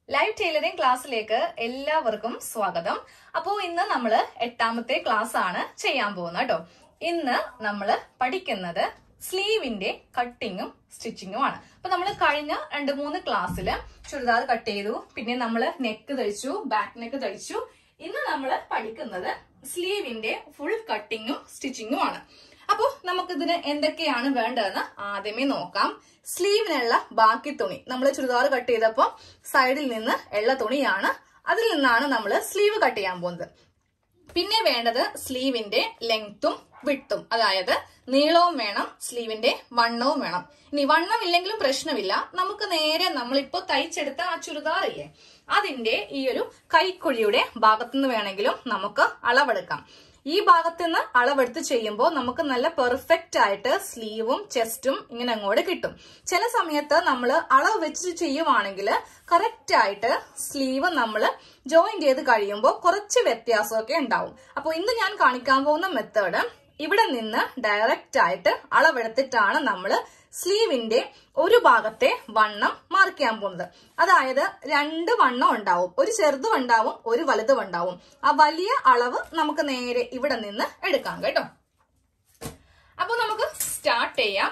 Live tailoring ക്ലാസ്സിലേക്ക് എല്ലാവർക്കും സ്വാഗതം അപ്പോൾ ഇന്ന് നമ്മൾ എട്ടാമത്തെ ക്ലാസ് ആണ് ചെയ്യാൻ പോകുന്നത് കേട്ടോ ഇന്ന് നമ്മൾ പഠിക്കുന്നത് സ്ലീവിന്റെ കട്ടിങ്ങും സ്റ്റിച്ചിങ്ങും ആണ് അപ്പൊ നമ്മൾ കഴിഞ്ഞ രണ്ട് മൂന്ന് ക്ലാസ്സിൽ ചുരിദാർ കട്ട് ചെയ്തു പിന്നെ നമ്മൾ നെക്ക് തയ്ച്ചു ബാക്ക് നെക്ക് തയ്ച്ചു ഇന്ന് നമ്മൾ പഠിക്കുന്നത് സ്ലീവിന്റെ ഫുൾ കട്ടിങ്ങും സ്റ്റിച്ചിങ്ങും ആണ് അപ്പോൾ നമുക്കിതിന് എന്തൊക്കെയാണ് വേണ്ടതെന്ന് ആദ്യമേ നോക്കാം സ്ലീവിനുള്ള ബാക്കി തുണി നമ്മൾ ചുരിദാർ കട്ട് ചെയ്തപ്പോൾ സൈഡിൽ നിന്ന് ഉള്ള തുണിയാണ് അതിൽ നിന്നാണ് നമ്മൾ സ്ലീവ് കട്ട് ചെയ്യാൻ പോകുന്നത് പിന്നെ വേണ്ടത് സ്ലീവിന്റെ ലെങ്ത്തും വിട്ടും അതായത് നീളവും വേണം സ്ലീവിന്റെ വണ്ണവും വേണം ഇനി വണ്ണം ഇല്ലെങ്കിലും പ്രശ്നമില്ല നമുക്ക് നേരെ നമ്മളിപ്പോ തയ്ച്ചെടുത്ത ആ ചുരിദാർ ഇല്ലേ അതിന്റെ ഈ ഒരു കൈക്കുഴിയുടെ ഭാഗത്തുനിന്ന് വേണമെങ്കിലും നമുക്ക് അളവെടുക്കാം ഈ ഭാഗത്ത് നിന്ന് അളവെടുത്ത് ചെയ്യുമ്പോൾ നമുക്ക് നല്ല പെർഫെക്റ്റ് ആയിട്ട് സ്ലീവും ചെസ്റ്റും ഇങ്ങനെ അങ്ങോട്ട് കിട്ടും ചില സമയത്ത് നമ്മൾ അളവ് വെച്ച് ചെയ്യുവാണെങ്കിൽ കറക്റ്റ് ആയിട്ട് സ്ലീവ് നമ്മൾ ജോയിൻ ചെയ്ത് കഴിയുമ്പോൾ കുറച്ച് വ്യത്യാസമൊക്കെ ഉണ്ടാവും അപ്പോൾ ഇന്ന് ഞാൻ കാണിക്കാൻ പോകുന്ന മെത്തേഡ് ഇവിടെ നിന്ന് ഡയറക്റ്റ് ആയിട്ട് അളവെടുത്തിട്ടാണ് നമ്മൾ സ്ലീവിന്റെ ഒരു ഭാഗത്തെ വണ്ണം മാർക്ക് ചെയ്യാൻ പോകുന്നത് അതായത് രണ്ട് വണ്ണം ഉണ്ടാവും ഒരു ചെറുതും ഉണ്ടാവും ഒരു വലുതും ഉണ്ടാവും ആ വലിയ അളവ് നമുക്ക് നേരെ ഇവിടെ നിന്ന് എടുക്കാം കേട്ടോ അപ്പൊ നമുക്ക് സ്റ്റാർട്ട് ചെയ്യാം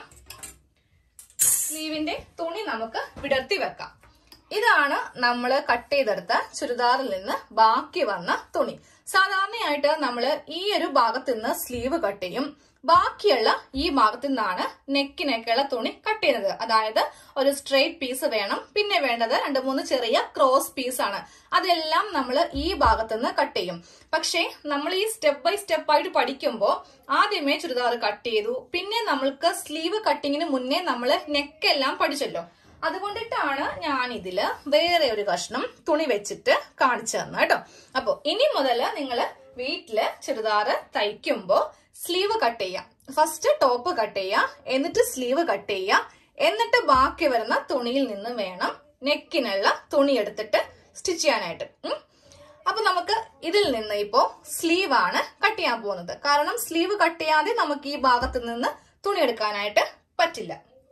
സ്ലീവിന്റെ തുണി നമുക്ക് വിടർത്തി വെക്കാം ഇതാണ് നമ്മൾ കട്ട് ചെയ്തെടുത്ത ചുരിദാറിൽ നിന്ന് ബാക്കി വന്ന തുണി സാധാരണയായിട്ട് നമ്മൾ ഈ ഒരു ഭാഗത്ത് നിന്ന് സ്ലീവ് കട്ട് ചെയ്യും ബാക്കിയുള്ള ഈ ഭാഗത്തു നിന്നാണ് നെക്കിനൊക്കെയുള്ള തുണി കട്ട് ചെയ്യുന്നത് അതായത് ഒരു സ്ട്രെയിറ്റ് പീസ് വേണം പിന്നെ വേണ്ടത് രണ്ട് മൂന്ന് ചെറിയ ക്രോസ് പീസ് ആണ് അതെല്ലാം നമ്മൾ ഈ ഭാഗത്തു നിന്ന് കട്ട് ചെയ്യും പക്ഷേ നമ്മൾ ഈ സ്റ്റെപ്പ് ബൈ സ്റ്റെപ്പ് ആയിട്ട് പഠിക്കുമ്പോൾ ആദ്യമേ ചുരിദാർ കട്ട് ചെയ്തു പിന്നെ നമ്മൾക്ക് സ്ലീവ് കട്ടിങ്ങിന് മുന്നേ നമ്മൾ നെക്കെല്ലാം പഠിച്ചല്ലോ അതുകൊണ്ടിട്ടാണ് ഞാൻ ഇതില് വേറെ ഒരു കഷ്ണം തുണി വെച്ചിട്ട് കാണിച്ചു തന്നെ കേട്ടോ അപ്പൊ ഇനി മുതൽ നിങ്ങൾ വീട്ടില് ചുരിദാറ് തയ്ക്കുമ്പോ സ്ലീവ് കട്ട് ചെയ്യാം ഫസ്റ്റ് ടോപ്പ് കട്ട് ചെയ്യാം എന്നിട്ട് സ്ലീവ് കട്ട് ചെയ്യാം എന്നിട്ട് ബാക്കി വരുന്ന തുണിയിൽ നിന്ന് വേണം നെക്കിനുള്ള തുണി എടുത്തിട്ട് സ്റ്റിച്ച് ചെയ്യാനായിട്ട് ഉം. അപ്പൊ നമുക്ക് ഇതിൽ നിന്ന് ഇപ്പോ സ്ലീവ് ആണ് കട്ട് ചെയ്യാൻ പോകുന്നത് കാരണം സ്ലീവ് കട്ട് ചെയ്യാതെ നമുക്ക് ഈ ഭാഗത്ത് നിന്ന് തുണി എടുക്കാനായിട്ട് പറ്റില്ല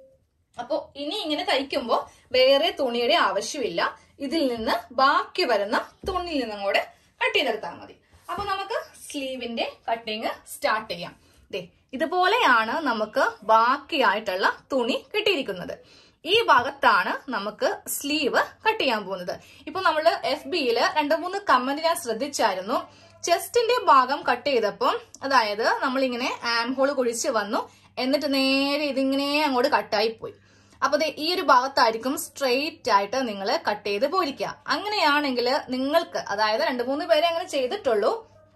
അപ്പോ ഇനി ഇങ്ങനെ തയ്ക്കുമ്പോൾ വേറെ തുണിയുടെ ആവശ്യമില്ല ഇതിൽ നിന്ന് ബാക്കി വരുന്ന തുണിയിൽ നിന്നും കൂടെ കട്ട് ചെയ്തെടുത്താൽ മതി അപ്പൊ നമുക്ക് സ്ലീവിന്റെ കട്ടിങ് സ്റ്റാർട്ട് ചെയ്യാം ദേ ഇതുപോലെയാണ് നമുക്ക് ബാക്കിയായിട്ടുള്ള തുണി കിട്ടിയിരിക്കുന്നത് ഈ ഭാഗത്താണ് നമുക്ക് സ്ലീവ് കട്ട് ചെയ്യാൻ പോകുന്നത് ഇപ്പൊ നമ്മൾ എഫ് ബിയില് രണ്ട് മൂന്ന് കമന്റ് ഞാൻ ശ്രദ്ധിച്ചായിരുന്നു ചെസ്റ്റിന്റെ ഭാഗം കട്ട് ചെയ്തപ്പോൾ അതായത് നമ്മളിങ്ങനെ ആം ഹോൾ കുഴിച്ച് വന്നു എന്നിട്ട് നേരെ ഇതിങ്ങനെ അങ്ങോട്ട് കട്ടായി പോയി അപ്പൊ ദേ ഈ ഒരു ഭാഗത്തായിരിക്കും സ്ട്രെയിറ്റ് ആയിട്ട് നിങ്ങൾ കട്ട് ചെയ്ത് പോയിരിക്കുക അങ്ങനെയാണെങ്കിൽ നിങ്ങൾക്ക് അതായത് രണ്ട് മൂന്ന് പേരെ അങ്ങനെ ചെയ്തിട്ടുള്ളൂ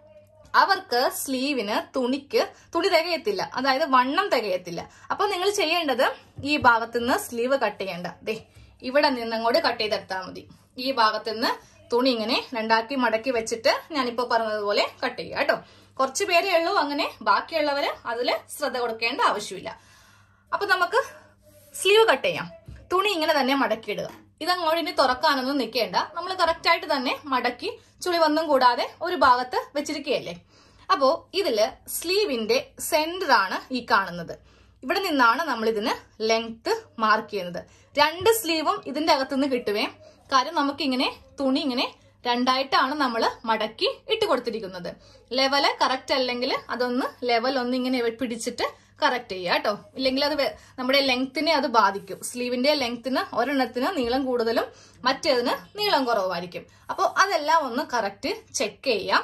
അവർക്ക് സ്ലീവിന് തുണിക്ക് തുണി തികയത്തില്ല അതായത് വണ്ണം തികയത്തില്ല അപ്പൊ നിങ്ങൾ ചെയ്യേണ്ടത് ഈ ഭാഗത്ത് നിന്ന് സ്ലീവ് കട്ട് ചെയ്യേണ്ട ദേ ഇവിടെ നിന്നങ്ങോട്ട് കട്ട് ചെയ്തെടുത്താൽ മതി ഈ ഭാഗത്ത് നിന്ന് തുണി ഇങ്ങനെ രണ്ടാക്കി മടക്കി വെച്ചിട്ട് ഞാനിപ്പോ പറഞ്ഞതുപോലെ കട്ട് ചെയ്യുക കേട്ടോ കുറച്ച് പേരേ ഉള്ളൂ അങ്ങനെ ബാക്കിയുള്ളവര് അതിൽ ശ്രദ്ധ കൊടുക്കേണ്ട ആവശ്യമില്ല അപ്പൊ നമുക്ക് സ്ലീവ് കട്ട് ചെയ്യാം തുണി ഇങ്ങനെ തന്നെ മടക്കിയിടുക ഇതങ്ങോട്ട് ഇനി തുറക്കാനൊന്നും നിൽക്കേണ്ട നമ്മൾ കറക്റ്റ് ആയിട്ട് തന്നെ മടക്കി ചുളിവൊന്നും കൂടാതെ ഒരു ഭാഗത്ത് വെച്ചിരിക്കുകയല്ലേ അപ്പോ ഇതില് സ്ലീവിന്റെ സെന്റർ ആണ് ഈ കാണുന്നത് ഇവിടെ നിന്നാണ് നമ്മൾ ഇതിന് ലെങ്ത് മാർക്ക് ചെയ്യുന്നത് രണ്ട് സ്ലീവും ഇതിന്റെ അകത്തുനിന്ന് കിട്ടുവേ കാര്യം നമുക്കിങ്ങനെ തുണി ഇങ്ങനെ രണ്ടായിട്ടാണ് നമ്മൾ മടക്കി ഇട്ട് കൊടുത്തിരിക്കുന്നത് ലെവല് കറക്റ്റ് അല്ലെങ്കിൽ അതൊന്ന് ലെവൽ ഒന്ന് ഇങ്ങനെ പിടിച്ചിട്ട് കറക്റ്റ് ചെയ്യുക കേട്ടോ ഇല്ലെങ്കിൽ അത് വെ- നമ്മുടെ ലെങ്ത്തിനെ അത് ബാധിക്കും സ്ലീവിന്റെ ലെങ്ത്തിന് ഒരെണ്ണത്തിന് നീളം കൂടുതലും മറ്റേതിന് നീളം കുറവായിരിക്കും അപ്പോൾ അതെല്ലാം ഒന്ന് കറക്റ്റ് ചെക്ക് ചെയ്യാം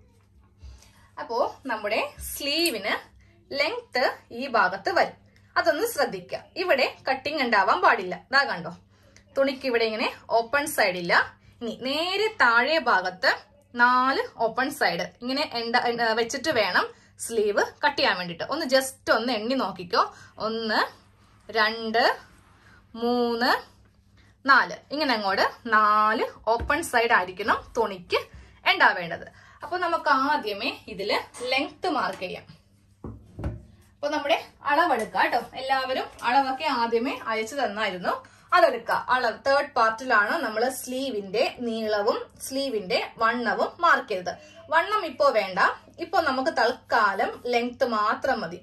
അപ്പോ നമ്മുടെ സ്ലീവിന് ലെങ്ത് ഈ ഭാഗത്ത് വരും അതൊന്ന് ശ്രദ്ധിക്കുക ഇവിടെ കട്ടിങ് ഉണ്ടാവാൻ പാടില്ല ഇതാ കണ്ടോ തുണിക്ക് ഇവിടെ ഇങ്ങനെ ഓപ്പൺ സൈഡ് ഇല്ല ഇനി നേരെ താഴെ ഭാഗത്ത് നാല് ഓപ്പൺ സൈഡ് ഇങ്ങനെ എണ്ട എണ്ട- വെച്ചിട്ട് വേണം സ്ലീവ് കട്ട് ചെയ്യാൻ വേണ്ടിയിട്ട് ഒന്ന് ജസ്റ്റ് ഒന്ന് എണ്ണി നോക്കിക്കോ ഒന്ന് രണ്ട് മൂന്ന് നാല് ഇങ്ങനെ അങ്ങോട്ട് നാല് ഓപ്പൺ സൈഡ് ആയിരിക്കണം തുണിക്ക് ഉണ്ടാവേണ്ടത് അപ്പൊ നമുക്ക് ആദ്യമേ ഇതില് ലെങ്ത് മാർക്ക് ചെയ്യാം അപ്പൊ നമ്മുടെ അളവെടുക്കുക കേട്ടോ എല്ലാവരും അളവൊക്കെ ആദ്യമേ അയച്ചു തന്നായിരുന്നു അതെടുക്കുക അളവ് തേർഡ് പാർട്ടിലാണ് നമ്മൾ സ്ലീവിന്റെ നീളവും സ്ലീവിന്റെ വണ്ണവും മാർക്ക് ചെയ്തത് വണ്ണം ഇപ്പോ വേണ്ട ഇപ്പൊ നമുക്ക് തൽക്കാലം ലെങ്ത് മാത്രം മതി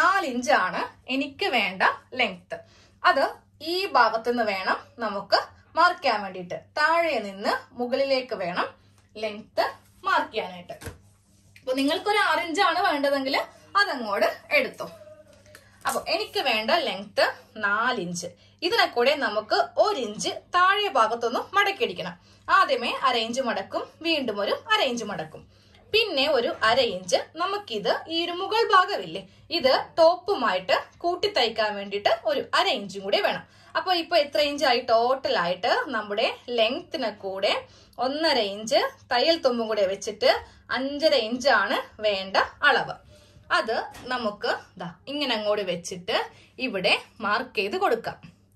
നാലിഞ്ചാണ് എനിക്ക് വേണ്ട ലെങ്ത് അത് ഈ ഭാഗത്തുനിന്ന് വേണം നമുക്ക് മാർക്ക് ചെയ്യാൻ വേണ്ടിയിട്ട് താഴെ നിന്ന് മുകളിലേക്ക് വേണം ലെങ്ത് മാർക്ക് ചെയ്യാനായിട്ട് അപ്പൊ നിങ്ങൾക്കൊരു ആറ് ഇഞ്ചാണ് വേണ്ടതെങ്കിൽ അതങ്ങോട്ട് എടുത്തോ അപ്പൊ എനിക്ക് വേണ്ട ലെങ്ത് നാലിഞ്ച് ഇതിനെ കൂടെ നമുക്ക് ഒരു ഇഞ്ച് താഴെ ഭാഗത്തൊന്ന് മടക്കിയടിക്കണം ആദ്യമേ അര ഇഞ്ച് മടക്കും വീണ്ടും ഒരു അര ഇഞ്ച് മടക്കും പിന്നെ ഒരു അര ഇഞ്ച് നമുക്കിത് ഈ ഒരു മുകൾ ഭാഗമില്ലേ ഇത് ടോപ്പുമായിട്ട് കൂട്ടി തയ്ക്കാൻ വേണ്ടിയിട്ട് ഒരു അര ഇഞ്ചും കൂടി വേണം അപ്പൊ ഇപ്പൊ എത്ര ഇഞ്ചായി ടോട്ടൽ ആയിട്ട് നമ്മുടെ ലെങ്ത്തിന് കൂടെ ഒന്നര ഇഞ്ച് തയ്യൽ തുമ്പും കൂടെ വെച്ചിട്ട് അഞ്ചര ഇഞ്ചാണ് വേണ്ട അളവ് അത് നമുക്ക് ദാ ഇങ്ങനെ അങ്ങോട്ട് വെച്ചിട്ട് ഇവിടെ മാർക്ക് ചെയ്ത് കൊടുക്കാം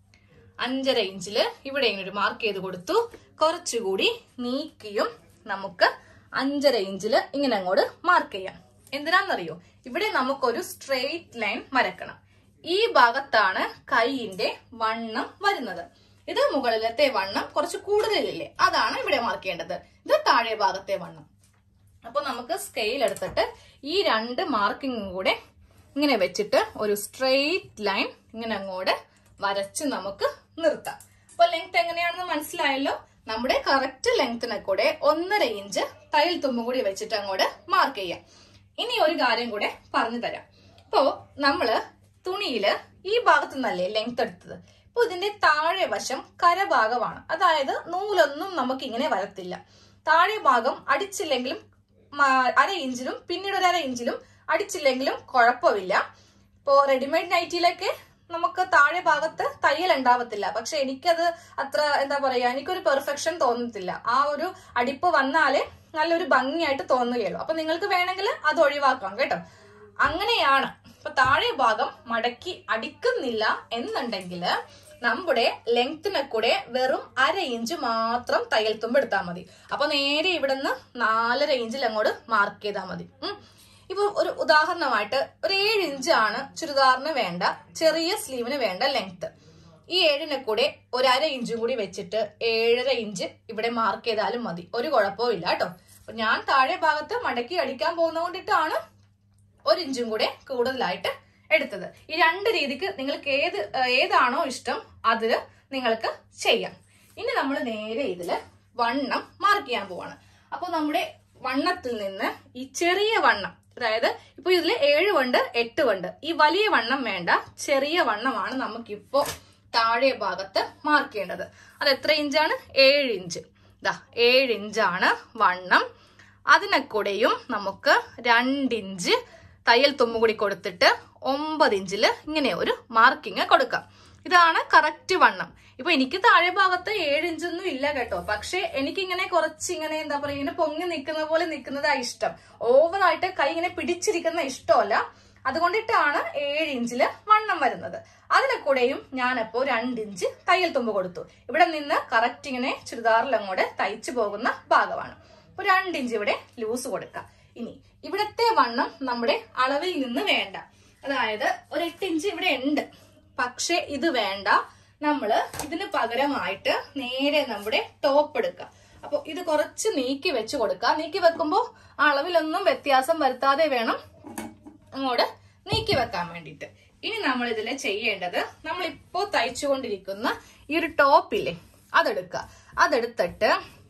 അഞ്ചര ഇഞ്ചില് ഇവിടെ ഇങ്ങനെ ഒരു മാർക്ക് ചെയ്ത് കൊടുത്തു കുറച്ചുകൂടി നീക്കിയും നമുക്ക് അഞ്ചര ഇഞ്ചില് ഇങ്ങനെ അങ്ങോട്ട് മാർക്ക് ചെയ്യാം എന്തിനാന്നറിയോ ഇവിടെ നമുക്കൊരു സ്ട്രെയിറ്റ് ലൈൻ വരക്കണം ഈ ഭാഗത്താണ് കൈയിന്റെ വണ്ണം വരുന്നത് ഇത് മുകളിലത്തെ വണ്ണം കുറച്ച് കൂടുതലില്ലേ അതാണ് ഇവിടെ മാർക്ക് ചെയ്യേണ്ടത് ഇത് താഴെ ഭാഗത്തെ വണ്ണം അപ്പൊ നമുക്ക് സ്കെയിൽ എടുത്തിട്ട് ഈ രണ്ട് മാർക്കിങ്ങും കൂടെ ഇങ്ങനെ വെച്ചിട്ട് ഒരു സ്ട്രെയിറ്റ് ലൈൻ ഇങ്ങനെ അങ്ങോട്ട് വരച്ച് നമുക്ക് നിർത്താം അപ്പൊ ലെങ്ത് എങ്ങനെയാണെന്ന് മനസ്സിലായല്ലോ നമ്മുടെ കറക്റ്റ് ലെങ്ത്തിനെ കൂടെ ഒന്നര ഇഞ്ച് തയ്യൽ തുമ്പും കൂടി വെച്ചിട്ട് അങ്ങോട്ട് മാർക്ക് ചെയ്യാം ഇനി ഒരു കാര്യം കൂടെ പറഞ്ഞു തരാം ഇപ്പോ നമ്മള് തുണിയില് ഈ ഭാഗത്തു നിന്നല്ലേ ലെങ്ത് എടുത്തത് ഇപ്പൊ ഇതിന്റെ താഴെ വശം കരഭാഗമാണ് അതായത് നൂലൊന്നും നമുക്ക് ഇങ്ങനെ വരത്തില്ല താഴെ ഭാഗം അടിച്ചില്ലെങ്കിലും മ- അര ഇഞ്ചിലും പിന്നീട് ഒരു അര ഇഞ്ചിലും അടിച്ചില്ലെങ്കിലും കുഴപ്പമില്ല ഇപ്പോ റെഡിമെയ്ഡ് നൈറ്റിയിലൊക്കെ നമുക്ക് താഴെ ഭാഗത്ത് തയ്യൽ ഉണ്ടാവത്തില്ല പക്ഷെ എനിക്കത് അത്ര എന്താ പറയാ എനിക്കൊരു പെർഫെക്ഷൻ തോന്നത്തില്ല ആ ഒരു അടിപ്പ് വന്നാലേ നല്ലൊരു ഭംഗിയായിട്ട് തോന്നുകയുള്ളൂ അപ്പൊ നിങ്ങൾക്ക് വേണമെങ്കിൽ അത് ഒഴിവാക്കാം കേട്ടോ അങ്ങനെയാണ് ഇപ്പൊ താഴെ ഭാഗം മടക്കി അടിക്കുന്നില്ല എന്നുണ്ടെങ്കിൽ നമ്മുടെ ലെങ്ത്തിനെ കൂടെ വെറും അര ഇഞ്ച് മാത്രം തയ്യൽ തുമ്പ് എടുത്താൽ മതി അപ്പൊ നേരെ ഇവിടുന്ന് നാലര ഇഞ്ചിൽ അങ്ങോട്ട് മാർക്ക് ചെയ്താൽ മതി ഉം. ഇപ്പൊ ഒരു ഉദാഹരണമായിട്ട് ഒരു ഏഴ് ഇഞ്ചാണ് ചുരിദാറിന് വേണ്ട ചെറിയ സ്ലീവിന് വേണ്ട ലെങ്ത് ഈ ഏഴിനെ കൂടെ ഒരു അര ഇഞ്ചും കൂടി വെച്ചിട്ട് ഏഴര ഇഞ്ച് ഇവിടെ മാർക്ക് ചെയ്താലും മതി ഒരു കുഴപ്പവും ഇല്ല കേട്ടോ അപ്പൊ ഞാൻ താഴെ ഭാഗത്ത് മടക്കി അടിക്കാൻ പോകുന്നതുകൊണ്ടിട്ടാണ് ഒരു ഇഞ്ചും കൂടെ കൂടുതലായിട്ട് എടുത്തത് ഈ രണ്ട് രീതിക്ക് നിങ്ങൾക്ക് ഏത് ഏഹ് ഏതാണോ ഇഷ്ടം അതില് നിങ്ങൾക്ക് ചെയ്യാം ഇനി നമ്മൾ നേരെ ഇതില് വണ്ണം മാർക്ക് ചെയ്യാൻ പോവാണ് അപ്പൊ നമ്മുടെ വണ്ണത്തിൽ നിന്ന് ഈ ചെറിയ വണ്ണം അതായത് ഇപ്പൊ ഇതില് ഏഴ് വണ്ട് എട്ട് വണ്ട് ഈ വലിയ വണ്ണം വേണ്ട ചെറിയ വണ്ണമാണ് നമുക്കിപ്പോ താഴെ ഭാഗത്ത് മാർക്ക് ചെയ്യേണ്ടത് അത് എത്ര ഇഞ്ചാണ് ഏഴ് ഇഞ്ച് ഇതാ ഏഴ് ഇഞ്ചാണ് വണ്ണം അതിനെ കൂടെയും നമുക്ക് രണ്ടിഞ്ച് തയ്യൽ തുമ്പ് കൂടി കൊടുത്തിട്ട് ഒമ്പത് ഇഞ്ചില് ഇങ്ങനെ ഒരു മാർക്കിങ് കൊടുക്കാം ഇതാണ് കറക്റ്റ് വണ്ണം ഇപ്പൊ എനിക്ക് താഴെ ഭാഗത്ത് ഏഴ് ഇഞ്ചൊന്നും ഇല്ല കേട്ടോ പക്ഷെ എനിക്കിങ്ങനെ കുറച്ച് ഇങ്ങനെ എന്താ പറയുക ഇങ്ങനെ പൊങ്ങി നിൽക്കുന്ന പോലെ നിൽക്കുന്നതാ ഇഷ്ടം ഓവറായിട്ട് കൈ ഇങ്ങനെ പിടിച്ചിരിക്കുന്ന ഇഷ്ടമല്ല അതുകൊണ്ടിട്ടാണ് ഏഴ് ഇഞ്ചില് വണ്ണം വരുന്നത് അതിനെ കൂടെയും ഞാനപ്പോ രണ്ടിഞ്ച് തയ്യൽ തുമ്പ് കൊടുത്തു ഇവിടെ നിന്ന് കറക്റ്റ് ഇങ്ങനെ ചുരിദാറിൽ അങ്ങോട്ട് തയ്ച്ചു പോകുന്ന ഭാഗമാണ് അപ്പൊ രണ്ടിഞ്ച് ഇവിടെ ലൂസ് കൊടുക്കാം ഇനി ഇവിടത്തെ വണ്ണം നമ്മുടെ അളവിൽ നിന്ന് വേണ്ട അതായത് ഒരു എട്ട് ഇഞ്ച് ഇവിടെ ഉണ്ട് പക്ഷെ ഇത് വേണ്ട നമ്മള് ഇതിന് പകരമായിട്ട് നേരെ നമ്മുടെ ടോപ്പ് എടുക്കുക അപ്പൊ ഇത് കുറച്ച് നീക്കി വെച്ച് കൊടുക്കുക നീക്കി വെക്കുമ്പോ ആ അളവിലൊന്നും വ്യത്യാസം വരുത്താതെ വേണം അങ്ങോട്ട് നീക്കി വെക്കാൻ വേണ്ടിയിട്ട് ഇനി നമ്മൾ ഇതിൽ ചെയ്യേണ്ടത് നമ്മൾ ഇപ്പോ തയ്ച്ചുകൊണ്ടിരിക്കുന്ന ഈ ഒരു ടോപ്പില്ലേ അതെടുക്കുക അതെടുത്തിട്ട്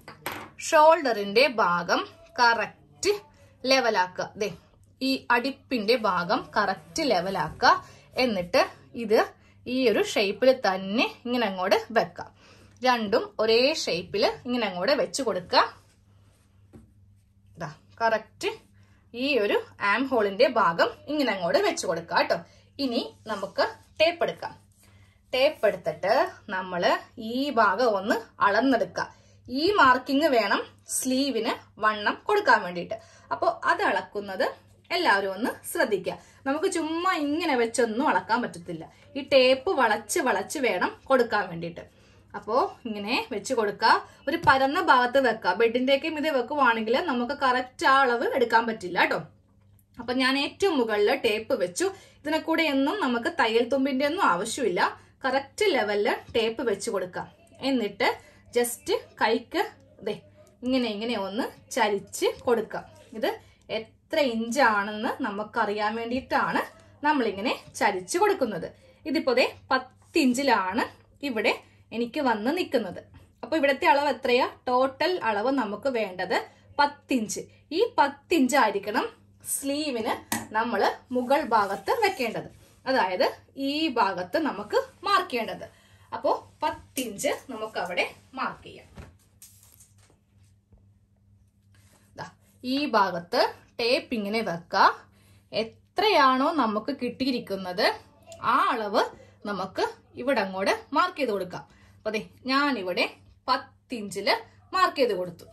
ഷോൾഡറിന്റെ ഭാഗം കറക്റ്റ് ലെവലാക്കുക ദേ ഈ അടിപ്പിന്റെ ഭാഗം കറക്റ്റ് ലെവലാക്കുക എന്നിട്ട് ഇത് ഈ ഒരു ഷേപ്പിൽ തന്നെ ഇങ്ങനെ അങ്ങോട്ട് വെക്കാം രണ്ടും ഒരേ ഷേപ്പിൽ ഇങ്ങനെ അങ്ങോട്ട് വെച്ച് കൊടുക്കുക ഇതാ കറക്റ്റ് ഈ ഒരു ആം ഹോളിന്റെ ഭാഗം ഇങ്ങനെ അങ്ങോട്ട് വെച്ച് കൊടുക്കുക കേട്ടോ ഇനി നമുക്ക് ടേപ്പ് എടുക്കാം ടേപ്പ് എടുത്തിട്ട് നമ്മൾ ഈ ഭാഗം ഒന്ന് അളന്നെടുക്കുക ഈ മാർക്കിംഗ് വേണം സ്ലീവിന് വണ്ണം കൊടുക്കാൻ വേണ്ടിയിട്ട് അപ്പോൾ അത് അളക്കുന്നത് എല്ലാവരും ഒന്ന് ശ്രദ്ധിക്കുക നമുക്ക് ചുമ്മാ ഇങ്ങനെ വെച്ചൊന്നും അളക്കാൻ പറ്റത്തില്ല ഈ ടേപ്പ് വളച്ച് വളച്ച് വേണം കൊടുക്കാൻ വേണ്ടിയിട്ട് അപ്പോ ഇങ്ങനെ വെച്ച് കൊടുക്കുക ഒരു പരന്ന ഭാഗത്ത് വെക്കുക ബെഡിന്റെയൊക്കെ ഇത് വെക്കുവാണെങ്കിൽ നമുക്ക് കറക്റ്റ് ആ അളവ് എടുക്കാൻ പറ്റില്ല കേട്ടോ അപ്പൊ ഞാൻ ഏറ്റവും മുകളിൽ ടേപ്പ് വെച്ചു ഇതിനെ കൂടെ ഒന്നും നമുക്ക് തയ്യൽ തുമ്പിന്റെ ഒന്നും ആവശ്യമില്ല കറക്റ്റ് ലെവലില് ടേപ്പ് വെച്ച് കൊടുക്കാം എന്നിട്ട് ജസ്റ്റ് കൈക്ക് ദേ ഇങ്ങനെ ഇങ്ങനെ ഒന്ന് ചരിച്ച് കൊടുക്കാം ഇത് എത്ര ഇഞ്ചാണെന്ന് നമുക്കറിയാൻ വേണ്ടിയിട്ടാണ് നമ്മളിങ്ങനെ ചരിച്ച് കൊടുക്കുന്നത് ഇതിപ്പോ ദേ പത്ത് ഇഞ്ചിലാണ് ഇവിടെ എനിക്ക് വന്ന് നിൽക്കുന്നത് അപ്പൊ ഇവിടുത്തെ അളവ് എത്രയാ ടോട്ടൽ അളവ് നമുക്ക് വേണ്ടത് പത്തിഞ്ച് ഈ പത്തിഞ്ച് ആയിരിക്കണം സ്ലീവിന് നമ്മൾ മുകൾ ഭാഗത്ത് വെക്കേണ്ടത് അതായത് ഈ ഭാഗത്ത് നമുക്ക് മാർക്ക് ചെയ്യേണ്ടത് അപ്പോ പത്തിഞ്ച് നമുക്ക് അവിടെ മാർക്ക് ചെയ്യാം ദാ, ഈ ഭാഗത്ത് ടേപ്പ് ഇങ്ങനെ വെക്കുക എത്രയാണോ നമുക്ക് കിട്ടിയിരിക്കുന്നത് ആ അളവ് നമുക്ക് ഇവിടെ അങ്ങോട്ട് മാർക്ക് ചെയ്ത് കൊടുക്കാം അപ്പൊ അതെ ഞാനിവിടെ പത്തിഞ്ചില് മാർക്ക് ചെയ്ത് കൊടുത്തു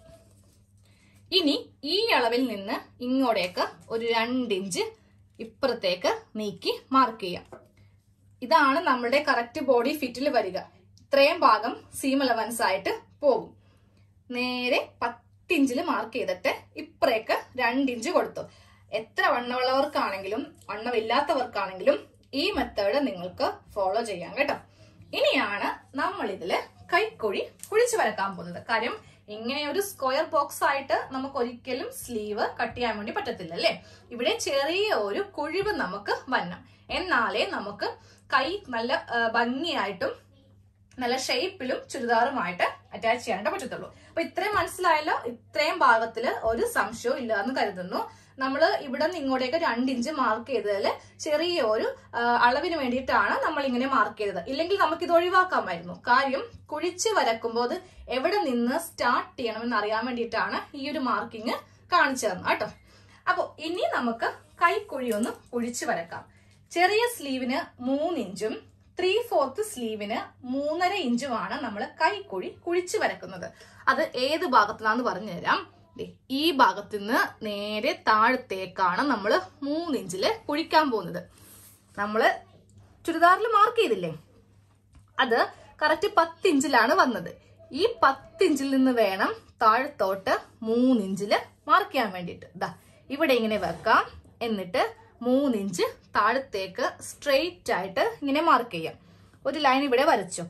ഇനി ഈ അളവിൽ നിന്ന് ഇങ്ങോട്ടേക്ക് ഒരു രണ്ടിഞ്ച് ഇപ്പുറത്തേക്ക് നീക്കി മാർക്ക് ചെയ്യാം ഇതാണ് നമ്മുടെ കറക്റ്റ് ബോഡി ഫിറ്റിൽ വരിക ഇത്രയും ഭാഗം സീം അലവൻസ് ആയിട്ട് പോകും നേരെ പത്തിഞ്ചിൽ മാർക്ക് ചെയ്തിട്ട് ഇപ്പറേക്ക് രണ്ടിഞ്ച് കൊടുത്തു എത്ര വണ്ണമുള്ളവർക്കാണെങ്കിലും വണ്ണമില്ലാത്തവർക്കാണെങ്കിലും ഈ മെത്തേഡ് നിങ്ങൾക്ക് ഫോളോ ചെയ്യാം കേട്ടോ ഇനിയാണ് നമ്മൾ ഇതില് കൈക്കുഴി കുഴിച്ചു വരക്കാൻ പോകുന്നത് കാര്യം ഇങ്ങനെ ഒരു സ്ക്വയർ ബോക്സ് ആയിട്ട് നമുക്ക് ഒരിക്കലും സ്ലീവ് കട്ട് ചെയ്യാൻ വേണ്ടി പറ്റത്തില്ല അല്ലേ ഇവിടെ ചെറിയ ഒരു കുഴിവ് നമുക്ക് വരണം എന്നാലേ നമുക്ക് കൈ നല്ല ആ, ഭംഗിയായിട്ടും നല്ല ഷേപ്പിലും ചുരിദാറുമായിട്ട് അറ്റാച്ച് ചെയ്യാനായിട്ട് പറ്റത്തുള്ളൂ അപ്പൊ ഇത്രയും മനസ്സിലായല്ലോ ഇത്രയും ഭാഗത്തില് ഒരു സംശയവും ഇല്ല എന്ന് കരുതുന്നു നമ്മൾ ഇവിടെ നിന്ന് ഇങ്ങോട്ടേക്ക് രണ്ടിഞ്ച് മാർക്ക് ചെയ്തതിൽ ചെറിയ ഒരു ആ, അളവിന് വേണ്ടിയിട്ടാണ് നമ്മൾ ഇങ്ങനെ മാർക്ക് ചെയ്തത് ഇല്ലെങ്കിൽ നമുക്ക് ഇത് ഒഴിവാക്കാമായിരുന്നു കാര്യം കുഴിച്ച് വരക്കുമ്പോൾ അത് എവിടെ നിന്ന് സ്റ്റാർട്ട് ചെയ്യണമെന്ന് അറിയാൻ വേണ്ടിയിട്ടാണ് ഈ ഒരു മാർക്കിങ് കാണിച്ചു തന്നത് കേട്ടോ അപ്പൊ ഇനി നമുക്ക് കൈക്കുഴി ഒന്ന് കുഴിച്ച് വരക്കാം ചെറിയ സ്ലീവിന് മൂന്നിഞ്ചും ത്രീ ഫോർത്ത് സ്ലീവിന് മൂന്നര ഇഞ്ചുമാണ് നമ്മൾ കൈക്കുഴി കുഴിച്ച് വരക്കുന്നത് അത് ഏത് ഭാഗത്തുനിന്നാന്ന് പറഞ്ഞു തരാം ദേ, ഈ ഭാഗത്തു നിന്ന് നേരെ താഴത്തേക്കാണ് നമ്മൾ മൂന്നിഞ്ചില് കുഴിക്കാൻ പോകുന്നത് നമ്മള് ചുരിദാറിൽ മാർക്ക് ചെയ്തില്ലേ അത് കറക്റ്റ് പത്തിഞ്ചിലാണ് വന്നത് ഈ പത്തിഞ്ചിൽ നിന്ന് വേണം താഴത്തോട്ട് മൂന്നിഞ്ചില് മാർക്ക് ചെയ്യാൻ വേണ്ടിയിട്ട് ദാ ഇവിടെ ഇങ്ങനെ വെക്കാം എന്നിട്ട് മൂന്നിഞ്ച് താഴത്തേക്ക് സ്ട്രെയിറ്റ് ആയിട്ട് ഇങ്ങനെ മാർക്ക് ചെയ്യാം ഒരു ലൈൻ ഇവിടെ വരച്ചു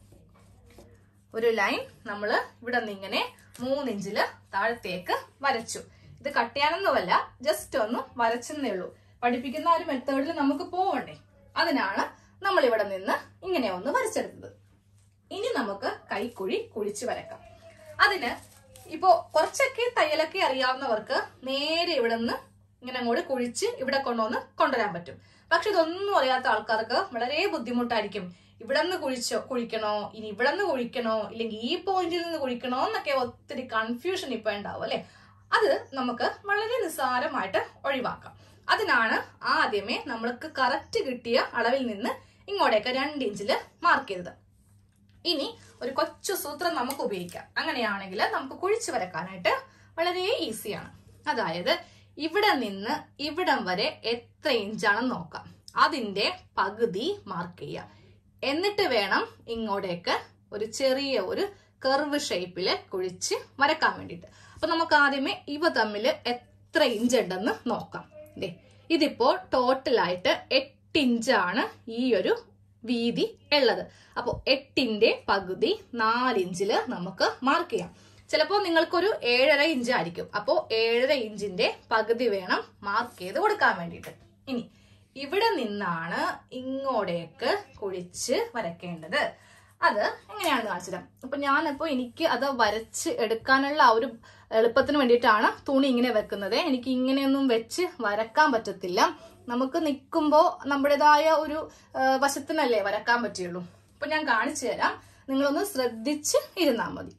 ഒരു ലൈൻ നമ്മൾ ഇവിടെ നിന്ന് ഇങ്ങനെ മൂന്നിഞ്ചില് താഴത്തേക്ക് വരച്ചു ഇത് കട്ട് ചെയ്യാനൊന്നുമല്ല ജസ്റ്റ് ഒന്ന് വരച്ചെന്നേ ഉള്ളൂ പഠിപ്പിക്കുന്ന ആ ഒരു മെത്തേഡിൽ നമുക്ക് പോവണ്ടേ അതിനാണ് നമ്മൾ ഇവിടെ നിന്ന് ഇങ്ങനെ ഒന്ന് വരച്ചെടുത്തത് ഇനി നമുക്ക് കൈക്കുഴി കുഴിച്ച് വരക്കാം അതിന് ഇപ്പോ കുറച്ചൊക്കെ തയ്യലൊക്കെ അറിയാവുന്നവർക്ക് നേരെ ഇവിടെ നിന്ന് ഇങ്ങനെ അങ്ങോട്ട് കുഴിച്ച് ഇവിടെ കൊണ്ടുവന്ന് കൊണ്ടുവരാൻ പറ്റും പക്ഷെ ഇതൊന്നും അറിയാത്ത ആൾക്കാർക്ക് വളരെ ബുദ്ധിമുട്ടായിരിക്കും ഇവിടെ നിന്ന് കുഴിച്ചോ കുഴിക്കണോ ഇനി ഇവിടെ നിന്ന് കുഴിക്കണോ ഇല്ലെങ്കിൽ ഈ പോയിന്റിൽ നിന്ന് കുഴിക്കണോ എന്നൊക്കെ ഒത്തിരി കൺഫ്യൂഷൻ ഇപ്പൊ ഉണ്ടാവും അല്ലെ അത് നമുക്ക് വളരെ നിസ്സാരമായിട്ട് ഒഴിവാക്കാം അതിനാണ് ആദ്യമേ നമ്മൾക്ക് കറക്റ്റ് കിട്ടിയ അളവിൽ നിന്ന് ഇങ്ങോട്ടേക്ക് രണ്ട് ഇഞ്ചില് മാർക്ക് ചെയ്തത് ഇനി ഒരു കൊച്ചു സൂത്രം നമുക്ക് ഉപയോഗിക്കാം അങ്ങനെയാണെങ്കിൽ നമുക്ക് കുഴിച്ചു വരക്കാനായിട്ട് വളരെ ഈസിയാണ് അതായത് ഇവിടെ നിന്ന് ഇവിടം വരെ എത്ര ഇഞ്ചാണെന്ന് നോക്കാം അതിന്റെ പകുതി മാർക്ക് ചെയ്യാം എന്നിട്ട് വേണം ഇങ്ങോട്ടേക്ക് ഒരു ചെറിയ ഒരു കർവ് ഷേപ്പില് കുഴിച്ച് വരക്കാൻ വേണ്ടിയിട്ട് അപ്പൊ നമുക്ക് ആദ്യമേ ഇവ തമ്മിൽ എത്ര ഇഞ്ച് ഉണ്ടെന്ന് നോക്കാം ദേ ഇതിപ്പോ ടോട്ടലായിട്ട് എട്ട് ഇഞ്ചാണ് ഈ ഒരു വീതി ഉള്ളത് അപ്പോൾ എട്ടിന്റെ പകുതി നാലിഞ്ചില് നമുക്ക് മാർക്ക് ചെയ്യാം ചിലപ്പോൾ നിങ്ങൾക്കൊരു ഏഴര ഇഞ്ച് ആയിരിക്കും അപ്പോൾ ഏഴര ഇഞ്ചിന്റെ പകുതി വേണം മാർക്ക് ചെയ്ത് കൊടുക്കാൻ വേണ്ടിയിട്ട് ഇനി ഇവിടെ നിന്നാണ് ഇങ്ങോട്ടേക്ക് കുഴിച്ച് വരയ്ക്കേണ്ടത് അത് എങ്ങനെയാണെന്ന് കാണിച്ചത് അപ്പൊ ഞാനിപ്പോ എനിക്ക് അത് വരച്ച് എടുക്കാനുള്ള ആ ഒരു എളുപ്പത്തിന് വേണ്ടിയിട്ടാണ് തുണി ഇങ്ങനെ വെക്കുന്നത് എനിക്ക് ഇങ്ങനെയൊന്നും വെച്ച് വരക്കാൻ പറ്റത്തില്ല നമുക്ക് നിൽക്കുമ്പോ നമ്മുടേതായ ഒരു ആ, വശത്തിനല്ലേ വരക്കാൻ പറ്റുള്ളൂ അപ്പൊ ഞാൻ കാണിച്ചു തരാം നിങ്ങളൊന്ന് ശ്രദ്ധിച്ച് ഇരുന്നാൽ മതി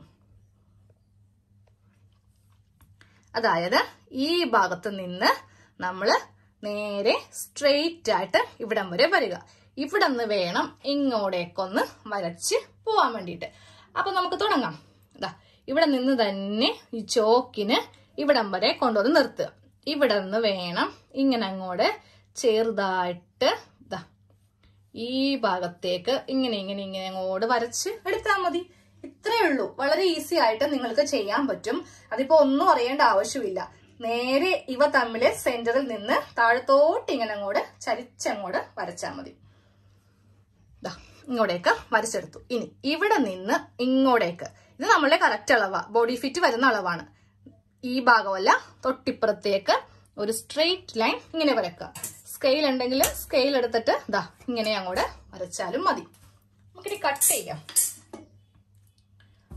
അതായത് ഈ ഭാഗത്ത് നിന്ന് നമ്മൾ നേരെ സ്ട്രെയിറ്റ് ആയിട്ട് ഇവിടം വരെ വരിക ഇവിടെ നിന്ന് വേണം ഇങ്ങോട്ടേക്കൊന്ന് വരച്ച് പോവാൻ വേണ്ടിയിട്ട് അപ്പൊ നമുക്ക് തുടങ്ങാം ഇതാ ഇവിടെ നിന്ന് തന്നെ ഈ ചോക്കിന് ഇവിടം വരെ കൊണ്ടുവന്ന് നിർത്തുക ഇവിടെ നിന്ന് വേണം ഇങ്ങനെ അങ്ങോട്ട് ചെറുതായിട്ട് ഇതാ ഈ ഭാഗത്തേക്ക് ഇങ്ങനെ ഇങ്ങനെ ഇങ്ങനെ അങ്ങോട്ട് വരച്ച് എടുത്താൽ മതി ഇത്രയേ ഉള്ളൂ വളരെ ഈസി ആയിട്ട് നിങ്ങൾക്ക് ചെയ്യാൻ പറ്റും അതിപ്പോ ഒന്നും അറിയേണ്ട ആവശ്യമില്ല നേരെ ഇവ തമ്മില് സെന്ററിൽ നിന്ന് താഴത്തോട്ട് ഇങ്ങനെ അങ്ങോട്ട് ചരിച്ചങ്ങോട്ട് വരച്ചാൽ മതി ദാ, ഇങ്ങോട്ടേക്ക് വരച്ചെടുത്തു ഇനി ഇവിടെ നിന്ന് ഇങ്ങോട്ടേക്ക് ഇത് നമ്മളുടെ കറക്റ്റ് അളവാ ബോഡി ഫിറ്റ് വരുന്ന അളവാണ് ഈ ഭാഗമല്ല തൊട്ടിപ്പുറത്തേക്ക് ഒരു സ്ട്രെയിറ്റ് ലൈൻ ഇങ്ങനെ വരക്കുക സ്കെയിൽ ഉണ്ടെങ്കിൽ സ്കെയിൽ എടുത്തിട്ട് ദാ ഇങ്ങനെ അങ്ങോട്ട് വരച്ചാലും മതി നമുക്കിനി കട്ട് ചെയ്യാം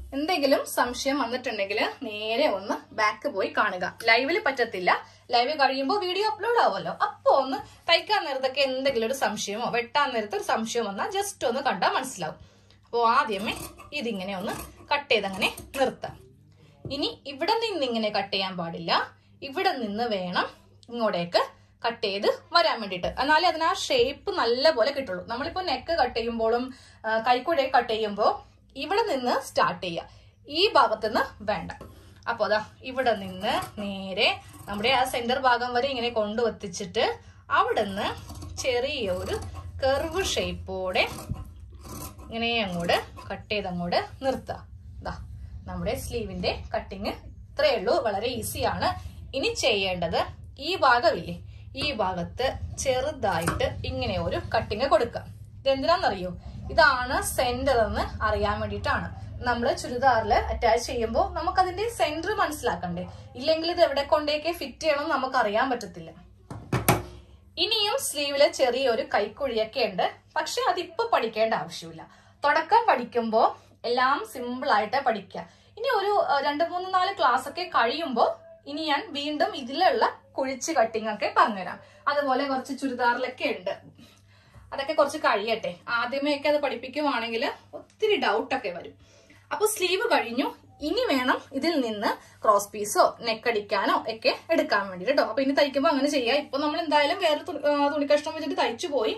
എന്തെങ്കിലും സംശയം വന്നിട്ടുണ്ടെങ്കിൽ നേരെ ഒന്ന് ബാക്ക് പോയി കാണുക ലൈവിൽ പറ്റത്തില്ല ലൈവ് കഴിയുമ്പോൾ വീഡിയോ അപ്ലോഡ് ആവുമല്ലോ അപ്പൊ ഒന്ന് തയ്ക്കാൻ നേരത്തൊക്കെ എന്തെങ്കിലും ഒരു സംശയമോ വെട്ടാൻ നേരത്തെ ഒരു സംശയം വന്നാൽ ജസ്റ്റ് ഒന്ന് കണ്ടാൽ മനസ്സിലാവും അപ്പോൾ ആദ്യമേ ഇതിങ്ങനെ ഒന്ന് കട്ട് ചെയ്തങ്ങനെ നിർത്താം ഇനി ഇവിടെ നിന്ന് ഇങ്ങനെ കട്ട് ചെയ്യാൻ പാടില്ല ഇവിടെ നിന്ന് വേണം ഇങ്ങോട്ടേക്ക് കട്ട് ചെയ്ത് വരാൻ വേണ്ടിയിട്ട് എന്നാലേ അതിന് ആ ഷേപ്പ് നല്ല പോലെ കിട്ടുള്ളൂ നമ്മളിപ്പോ നെക്ക് കട്ട് ചെയ്യുമ്പോഴും ആ, കൈക്കൂടെ കട്ട് ചെയ്യുമ്പോൾ ഇവിടെ നിന്ന് സ്റ്റാർട്ട് ചെയ്യുക ഈ ഭാഗത്തുനിന്ന് വേണ്ട അപ്പൊ അതാ ഇവിടെ നിന്ന് നേരെ നമ്മുടെ ആ സെന്റർ ഭാഗം വരെ ഇങ്ങനെ കൊണ്ടുവത്തിച്ചിട്ട് അവിടെ നിന്ന് ചെറിയൊരു കർവ് ഷേപ്പോടെ ഇങ്ങനെ അങ്ങോട്ട് കട്ട് ചെയ്ത് അങ്ങോട്ട് നിർത്തുക ദാ നമ്മുടെ സ്ലീവിന്റെ കട്ടിങ് ഇത്രയേ ഉള്ളൂ വളരെ ഈസിയാണ് ഇനി ചെയ്യേണ്ടത് ഈ ഭാഗമില്ലേ ഈ ഭാഗത്ത് ചെറുതായിട്ട് ഇങ്ങനെ ഒരു കട്ടിങ് കൊടുക്കുക ഇതെന്തിനാണെന്നറിയോ ഇതാണ് സെന്റർ എന്ന് അറിയാൻ വേണ്ടിയിട്ടാണ് നമ്മൾ ചുരിദാറിൽ അറ്റാച്ച് ചെയ്യുമ്പോൾ നമുക്കതിന്റെ സെന്റർ മനസ്സിലാക്കണ്ടേ ഇല്ലെങ്കിൽ ഇത് എവിടെ കൊണ്ടേക്ക് ഫിറ്റ് ചെയ്യണം എന്ന് നമുക്ക് അറിയാൻ പറ്റത്തില്ല ഇനിയും സ്ലീവില് ചെറിയൊരു കൈക്കുഴിയൊക്കെ ഉണ്ട് പക്ഷെ അതിപ്പോ പഠിക്കേണ്ട ആവശ്യമില്ല തുടക്കം പഠിക്കുമ്പോൾ എല്ലാം സിമ്പിൾ ആയിട്ട് പഠിക്കുക ഇനി ഒരു അഹ്, രണ്ട് മൂന്ന് നാല് ക്ലാസ് ഒക്കെ കഴിയുമ്പോൾ ഇനി ഞാൻ വീണ്ടും ഇതിലുള്ള കുഴിച്ച് കട്ടിങ് ഒക്കെ പറഞ്ഞുതരാം അതുപോലെ കുറച്ച് ചുരിദാറിലൊക്കെ ഉണ്ട് അതൊക്കെ കുറച്ച് കഴിയട്ടെ ആദ്യമേ ഒക്കെ അത് പഠിപ്പിക്കുവാണെങ്കിൽ ഒത്തിരി ഡൗട്ടൊക്കെ വരും അപ്പൊ സ്ലീവ് കഴിഞ്ഞു ഇനി വേണം ഇതിൽ നിന്ന് ക്രോസ് പീസോ നെക്കടിക്കാനോ ഒക്കെ എടുക്കാൻ വേണ്ടി കേട്ടോ അപ്പൊ ഇനി തയ്ക്കുമ്പോൾ അങ്ങനെ ചെയ്യാം ഇപ്പൊ നമ്മൾ എന്തായാലും വേറെ തുണി- ആ, തുണിക്കഷ്ണം വെച്ചിട്ട് തയ്ച്ചു പോയി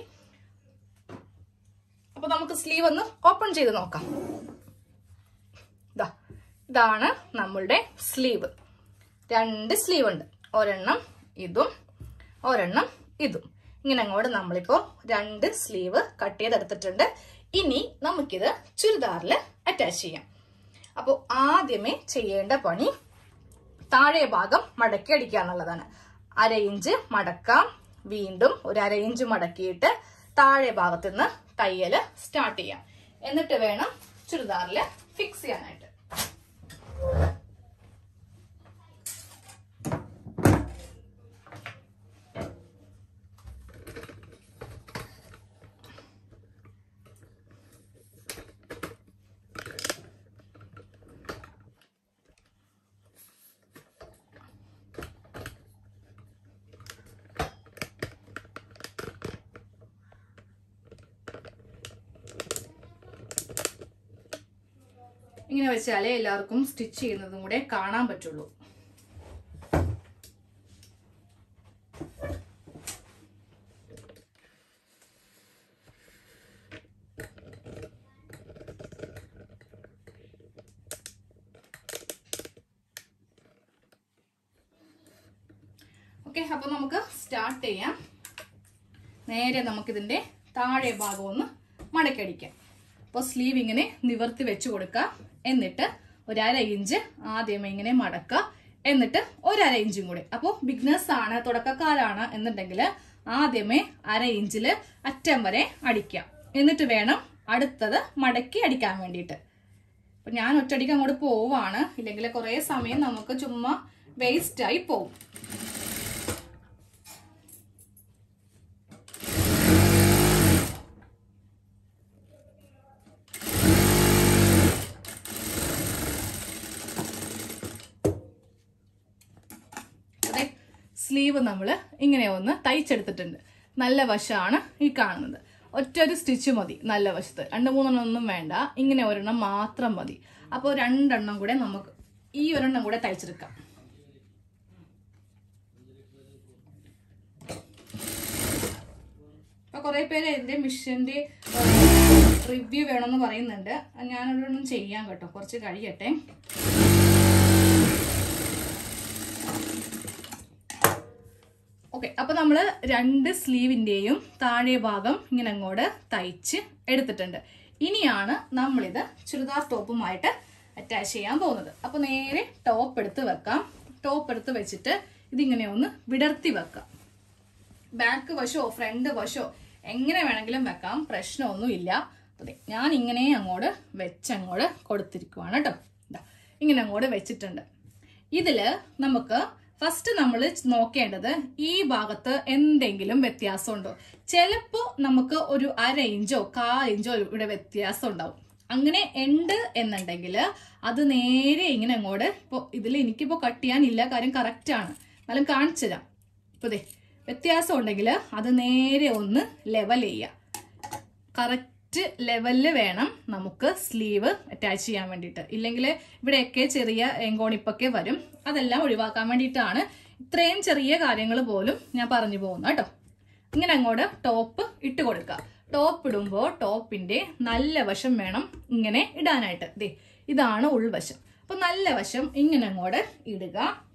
അപ്പൊ നമുക്ക് സ്ലീവ് ഒന്ന് ഓപ്പൺ ചെയ്ത് നോക്കാം ഇതാ ഇതാണ് നമ്മളുടെ സ്ലീവ് രണ്ട് സ്ലീവ് ഉണ്ട് ഒരെണ്ണം ഇതും ഒരെണ്ണം ഇതും ഇങ്ങനെ അങ്ങോട്ട് നമ്മളിപ്പോ രണ്ട് സ്ലീവ് കട്ട് ചെയ്തെടുത്തിട്ടുണ്ട് ഇനി നമുക്കിത് ചുരിദാറിൽ അറ്റാച്ച് ചെയ്യാം അപ്പോൾ ആദ്യമേ ചെയ്യേണ്ട പണി താഴെ ഭാഗം മടക്കി അടിക്കുക എന്നുള്ളതാണ് അര ഇഞ്ച് മടക്കാം വീണ്ടും ഒരു അര ഇഞ്ച് മടക്കിയിട്ട് താഴെ ഭാഗത്ത് നിന്ന് തയ്യല് സ്റ്റാർട്ട് ചെയ്യാം എന്നിട്ട് വേണം ചുരിദാറിൽ ഫിക്സ് ചെയ്യാനായിട്ട് ഇങ്ങനെ വെച്ചാലേ എല്ലാവർക്കും സ്റ്റിച്ച് ചെയ്യുന്നതും കൂടെ കാണാൻ പറ്റുള്ളൂ ഓക്കെ അപ്പൊ നമുക്ക് സ്റ്റാർട്ട് ചെയ്യാം നേരെ നമുക്കിതിന്റെ താഴെ ഭാഗം ഒന്ന് മടക്കടിക്കാം അപ്പോൾ സ്ലീവ് ഇങ്ങനെ നിവർത്തി വെച്ച് കൊടുക്കുക എന്നിട്ട് ഒരു അര ഇഞ്ച് ആദ്യമേ ഇങ്ങനെ മടക്കുക എന്നിട്ട് ഒരു അര ഇഞ്ചും കൂടി അപ്പോൾ ബിഗ്നസ് ആണ് തുടക്കക്കാരാണ് എന്നുണ്ടെങ്കിൽ ആദ്യമേ അര ഇഞ്ചില് അറ്റം വരെ അടിക്കാം എന്നിട്ട് വേണം അടുത്തത് മടക്കി അടിക്കാൻ വേണ്ടിയിട്ട് അപ്പൊ ഞാൻ ഒറ്റയടിക്ക് അങ്ങോട്ട് പോവാണ് ഇല്ലെങ്കിൽ കുറെ സമയം നമുക്ക് ചുമ്മാ വേസ്റ്റ് ആയി പോവും അതെ സ്ലീവ് നമ്മൾ ഇങ്ങനെ ഒന്ന് തയ്ച്ചെടുത്തിട്ടുണ്ട് നല്ല വശമാണ് ഈ കാണുന്നത് ഒറ്റ ഒരു സ്റ്റിച്ച് മതി നല്ല വശത്ത് രണ്ട് മൂന്നെണ്ണം ഒന്നും വേണ്ട ഇങ്ങനെ ഒരെണ്ണം മാത്രം മതി അപ്പോൾ രണ്ടെണ്ണം കൂടെ നമുക്ക് ഈ ഒരെണ്ണം കൂടെ തയ്ച്ചെടുക്കാം അപ്പൊ കുറെ പേര് എന്റെ മിഷന്റെ റിവ്യൂ വേണമെന്ന് പറയുന്നുണ്ട് ഞാനൊരെണ്ണം ചെയ്യാം കേട്ടോ കുറച്ച് കഴിയട്ടെ ഓക്കെ അപ്പൊ നമ്മള് രണ്ട് സ്ലീവിന്റെയും താഴെ ഭാഗം ഇങ്ങനെ അങ്ങോട്ട് തയ്ച്ച് എടുത്തിട്ടുണ്ട് ഇനിയാണ് നമ്മളിത് ചുരിദാർ ടോപ്പുമായിട്ട് അറ്റാച്ച് ചെയ്യാൻ പോകുന്നത് അപ്പൊ നേരെ ടോപ്പ് എടുത്ത് വെക്കാം ടോപ്പ് എടുത്ത് വെച്ചിട്ട് ഇതിങ്ങനെ ഒന്ന് വിടർത്തി വെക്കാം ബാക്ക് വശോ ഫ്രണ്ട് വശോ എങ്ങനെ വേണമെങ്കിലും വെക്കാം പ്രശ്നമൊന്നുമില്ല അതെ ഞാൻ ഇങ്ങനെ അങ്ങോട്ട് വെച്ചങ്ങോട്ട് കൊടുത്തിരിക്കുവാണ് കേട്ടോ ഇതാ ഇങ്ങനെ അങ്ങോട്ട് വെച്ചിട്ടുണ്ട് ഇതില് നമുക്ക് ഫസ്റ്റ് നമ്മൾ നോക്കേണ്ടത് ഈ ഭാഗത്ത് എന്തെങ്കിലും വ്യത്യാസം ഉണ്ടോ ചിലപ്പോ നമുക്ക് ഒരു അര ഇഞ്ചോ കാ ഇഞ്ചോ ഇവിടെ വ്യത്യാസം ഉണ്ടാവും അങ്ങനെ ഉണ്ട് എന്നുണ്ടെങ്കിൽ അത് നേരെ ഇങ്ങനെ അങ്ങോട്ട് ഇപ്പോൾ ഇതിൽ എനിക്കിപ്പോൾ കട്ട് ചെയ്യാനില്ല കാര്യം കറക്റ്റ് ആണ് എന്നാലും കാണിച്ചു തരാം ഇപ്പോൾ ദേ വ്യത്യാസം ഉണ്ടെങ്കിൽ അത് നേരെ ഒന്ന് ലെവൽ ചെയ്യുക കറക്റ്റ് ലെവലിൽ വേണം നമുക്ക് സ്ലീവ് അറ്റാച്ച് ചെയ്യാൻ വേണ്ടിയിട്ട് ഇല്ലെങ്കിൽ ഇവിടെയൊക്കെ ചെറിയ എങ്കോണിപ്പൊക്കെ വരും അതെല്ലാം ഒഴിവാക്കാൻ വേണ്ടിയിട്ടാണ് ഇത്രയും ചെറിയ കാര്യങ്ങൾ പോലും ഞാൻ പറഞ്ഞു പോകുന്നത് കേട്ടോ ഇങ്ങനെ അങ്ങോട്ട് ടോപ്പ് ഇട്ട് കൊടുക്കുക ടോപ്പ് ഇടുമ്പോൾ ടോപ്പിന്റെ നല്ല വശം വേണം ഇങ്ങനെ ഇടാനായിട്ട് ദേ ഇതാണ് ഉൾവശം അപ്പൊ നല്ല വശം ഇങ്ങനെ അങ്ങോട്ട് ഇടുക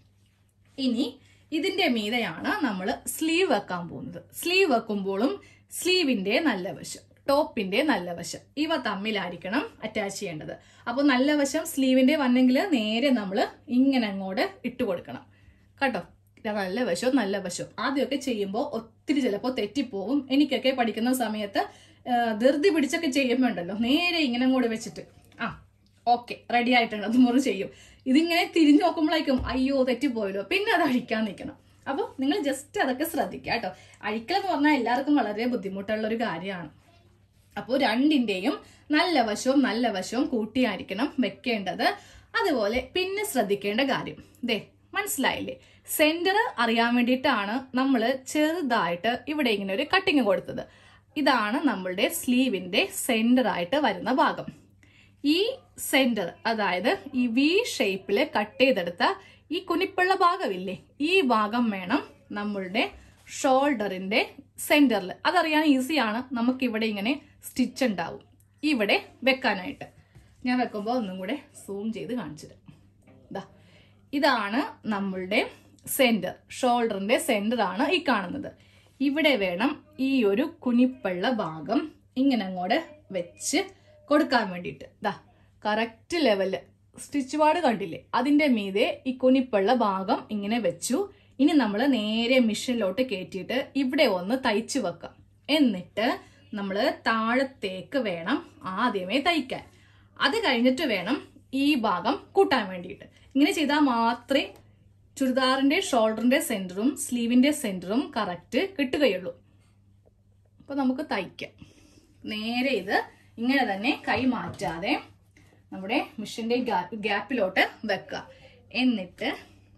ഇനി ഇതിന്റെ മീതെയാണ് നമ്മൾ സ്ലീവ് വെക്കാൻ പോകുന്നത് സ്ലീവ് വെക്കുമ്പോഴും സ്ലീവിന്റെ നല്ല വശം ടോപ്പിന്റെ നല്ല വശം ഇവ തമ്മിലായിരിക്കണം അറ്റാച്ച് ചെയ്യേണ്ടത് അപ്പോൾ നല്ല വശം സ്ലീവിന്റെ വന്നെങ്കിൽ നേരെ നമ്മൾ ഇങ്ങനെ അങ്ങോട്ട് ഇട്ട് കൊടുക്കണം കേട്ടോ ഇത് നല്ല വശവും നല്ല വശവും ആദ്യമൊക്കെ ചെയ്യുമ്പോൾ ഒത്തിരി ചിലപ്പോൾ തെറ്റിപ്പോവും എനിക്കൊക്കെ പഠിക്കുന്ന സമയത്ത് ആ, ധൃതി പിടിച്ചൊക്കെ ചെയ്യുമ്പോൾ ഉണ്ടല്ലോ നേരെ ഇങ്ങനെ അങ്ങോട്ട് വെച്ചിട്ട് ആ ഓക്കെ റെഡി ആയിട്ടുണ്ട് അത് മുറി ചെയ്യും ഇതിങ്ങനെ തിരിഞ്ഞു നോക്കുമ്പോഴേക്കും അയ്യോ തെറ്റിപ്പോയല്ലോ പിന്നെ അത് അഴിക്കാൻ നിൽക്കണം അപ്പോൾ നിങ്ങൾ ജസ്റ്റ് അതൊക്കെ ശ്രദ്ധിക്കുക കേട്ടോ അഴിക്കൽ എന്ന് പറഞ്ഞാൽ എല്ലാവർക്കും വളരെ ബുദ്ധിമുട്ടുള്ള ഒരു കാര്യമാണ് അപ്പോൾ രണ്ടിന്റെയും നല്ല വശവും നല്ല വശവും കൂട്ടിയായിരിക്കണം വെക്കേണ്ടത് അതുപോലെ പിന്നെ ശ്രദ്ധിക്കേണ്ട കാര്യം ദേ മനസ്സിലായില്ലേ സെന്റർ അറിയാൻ വേണ്ടിയിട്ടാണ് നമ്മൾ ചെറുതായിട്ട് ഇവിടെ ഇങ്ങനെ ഒരു കട്ടിങ് കൊടുത്തത് ഇതാണ് നമ്മളുടെ സ്ലീവിന്റെ സെന്റർ ആയിട്ട് വരുന്ന ഭാഗം ഈ സെന്റർ അതായത് ഈ വി ഷേപ്പിൽ കട്ട് ചെയ്തെടുത്ത ഈ കുനിപ്പുള്ള ഭാഗമില്ലേ ഈ ഭാഗം വേണം നമ്മളുടെ ഷോൾഡറിന്റെ സെന്ററിൽ അതറിയാൻ ഈസിയാണ് നമുക്ക് ഇവിടെ ഇങ്ങനെ സ്റ്റിച്ച് ഉണ്ടാവും ഇവിടെ വെക്കാനായിട്ട് ഞാൻ വെക്കുമ്പോൾ ഒന്നും കൂടെ സൂം ചെയ്ത് കാണിച്ചു തരാം ദാ ഇതാണ് നമ്മളുടെ സെന്റർ ഷോൾഡറിന്റെ സെന്റർ ആണ് ഈ കാണുന്നത് ഇവിടെ വേണം ഈ ഒരു കുനിപ്പുള്ള ഭാഗം ഇങ്ങനെ അങ്ങോട്ട് വെച്ച് കൊടുക്കാൻ വേണ്ടിയിട്ട് ദാ കറക്റ്റ് ലെവല് സ്റ്റിച്ച് പാട് കണ്ടില്ലേ അതിന്റെ മീതെ ഈ കുനിപ്പുള്ള ഭാഗം ഇങ്ങനെ വെച്ചു ഇനി നമ്മൾ നേരെ മിഷനിലോട്ട് കയറ്റിയിട്ട് ഇവിടെ ഒന്ന് തയ്ച്ചു വെക്കാം എന്നിട്ട് നമ്മൾ താഴത്തേക്ക് വേണം ആദ്യമേ തയ്ക്കാൻ അത് കഴിഞ്ഞിട്ട് വേണം ഈ ഭാഗം കൂട്ടാൻ വേണ്ടിയിട്ട് ഇങ്ങനെ ചെയ്താൽ മാത്രമേ ചുരിദാറിന്റെ ഷോൾഡറിന്റെ സെന്ററും സ്ലീവിന്റെ സെന്ററും കറക്റ്റ് കിട്ടുകയുള്ളൂ അപ്പൊ നമുക്ക് തയ്ക്കാം നേരെ ഇത് ഇങ്ങനെ തന്നെ കൈ മാറ്റാതെ നമ്മുടെ മിഷന്റെ ഗ്യാപ്പിലോട്ട് വെക്കുക എന്നിട്ട്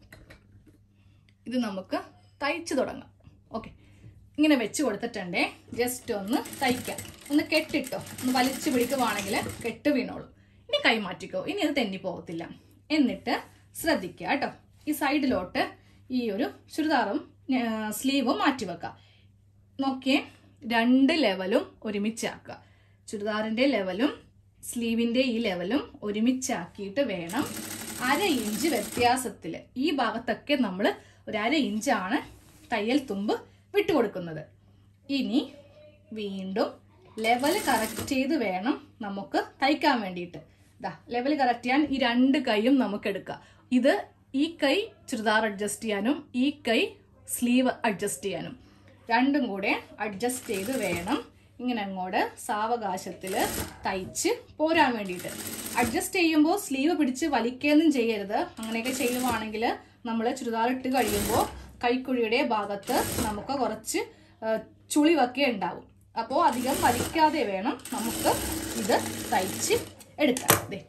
ഇത് നമുക്ക് തയ്ച്ചു തുടങ്ങാം ഓക്കെ ഇങ്ങനെ വെച്ച് കൊടുത്തിട്ടുണ്ടേ ജസ്റ്റ് ഒന്ന് തയ്ക്കാം ഒന്ന് കെട്ടിട്ടോ ഒന്ന് വലിച്ചു പിടിക്കുവാണെങ്കിൽ കെട്ട് വീണോളും ഇനി കൈ മാറ്റിക്കോ ഇനി അത് തെന്നി പോകത്തില്ല എന്നിട്ട് ശ്രദ്ധിക്കുക കേട്ടോ ഈ സൈഡിലോട്ട് ഈ ഒരു ചുരിദാറും സ്ലീവും മാറ്റി വെക്കാം നോക്കിയേ രണ്ട് ലെവലും ഒരുമിച്ചാക്കുക ചുരിദാറിന്റെ ലെവലും സ്ലീവിന്റെ ഈ ലെവലും ഒരുമിച്ചാക്കിയിട്ട് വേണം അര ഇഞ്ച് വ്യത്യാസത്തിൽ ഈ ഭാഗത്തൊക്കെ നമ്മൾ ഒരു അര ഇഞ്ചാണ് തയ്യൽ തുമ്പ് വിട്ടുകൊടുക്കുന്നത് ഇനി വീണ്ടും ലെവൽ കറക്റ്റ് ചെയ്ത് വേണം നമുക്ക് തയ്ക്കാൻ വേണ്ടിയിട്ട് ദാ ലെവൽ കറക്റ്റ് ചെയ്യാൻ ഈ രണ്ട് കൈയും നമുക്ക് എടുക്കാം ഇത് ഈ കൈ ചുരിദാർ അഡ്ജസ്റ്റ് ചെയ്യാനും ഈ കൈ സ്ലീവ് അഡ്ജസ്റ്റ് ചെയ്യാനും രണ്ടും കൂടെ അഡ്ജസ്റ്റ് ചെയ്ത് വേണം ഇങ്ങനെ അങ്ങോട്ട് സാവകാശത്തിൽ തയ്ച്ച് പോരാൻ വേണ്ടിയിട്ട് അഡ്ജസ്റ്റ് ചെയ്യുമ്പോൾ സ്ലീവ് പിടിച്ച് വലിക്കുകയൊന്നും ചെയ്യരുത് അങ്ങനെയൊക്കെ ചെയ്യുവാണെങ്കിൽ നമ്മൾ ചുരിദാർ ഇട്ട് കഴിയുമ്പോൾ കൈക്കുഴിയുടെ ഭാഗത്ത് നമുക്ക് കുറച്ച് ആ, ചുളിവൊക്കെ ഉണ്ടാവും അപ്പോൾ അധികം വലിക്കാതെ വേണം നമുക്ക് ഇത് തയ്ച്ച് എടുക്കാം ദേ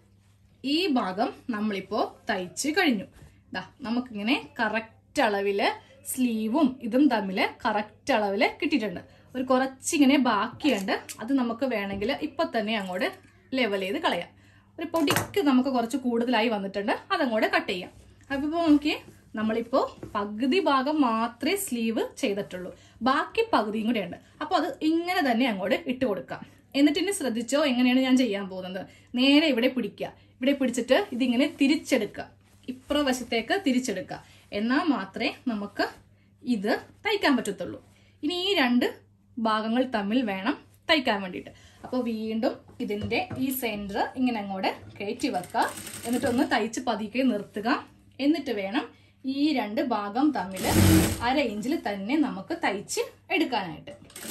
ഈ ഭാഗം നമ്മളിപ്പോ തയ്ച്ച് കഴിഞ്ഞു ദാ നമുക്കിങ്ങനെ കറക്റ്റ് അളവില് സ്ലീവും ഇതും തമ്മിൽ കറക്റ്റ് അളവില് കിട്ടിയിട്ടുണ്ട് ഒരു കുറച്ചിങ്ങനെ ബാക്കിയുണ്ട് അത് നമുക്ക് വേണമെങ്കിൽ ഇപ്പൊ തന്നെ അങ്ങോട്ട് ലെവൽ ചെയ്ത് കളയാം ഒരു പൊടിക്ക് നമുക്ക് കുറച്ച് കൂടുതലായി വന്നിട്ടുണ്ട് അതങ്ങോട്ട് കട്ട് ചെയ്യാം അപ്പൊ ഇപ്പൊ നോക്കിയേ നമ്മളിപ്പോ പകുതി ഭാഗം മാത്രമേ സ്ലീവ് ചെയ്തിട്ടുള്ളൂ ബാക്കി പകുതിയും കൂടെ ഉണ്ട് അപ്പൊ അത് ഇങ്ങനെ തന്നെ അങ്ങോട്ട് ഇട്ട് കൊടുക്കാം എന്നിട്ട് ഇനി ശ്രദ്ധിച്ചോ എങ്ങനെയാണ് ഞാൻ ചെയ്യാൻ പോകുന്നത് നേരെ ഇവിടെ പിടിക്കുക ഇവിടെ പിടിച്ചിട്ട് ഇതിങ്ങനെ തിരിച്ചെടുക്കുക ഇപ്രവശത്തേക്ക് തിരിച്ചെടുക്കുക എന്നാൽ മാത്രമേ നമുക്ക് ഇത് തയ്ക്കാൻ പറ്റത്തുള്ളൂ ഇനി ഈ രണ്ട് ഭാഗങ്ങൾ തമ്മിൽ വേണം തയ്ക്കാൻ വേണ്ടിയിട്ട് അപ്പോൾ വീണ്ടും ഇതിന്റെ ഈ സെന്റർ ഇങ്ങനെ അങ്ങോട്ട് കയറ്റി വെക്കുക എന്നിട്ടൊന്ന് തയ്ച്ച് പതിക്കെ നിർത്തുക എന്നിട്ട് വേണം ഈ രണ്ട് ഭാഗം തമ്മിൽ അര ഇഞ്ചിൽ തന്നെ നമുക്ക് തയ്ച്ച് എടുക്കാനായിട്ട്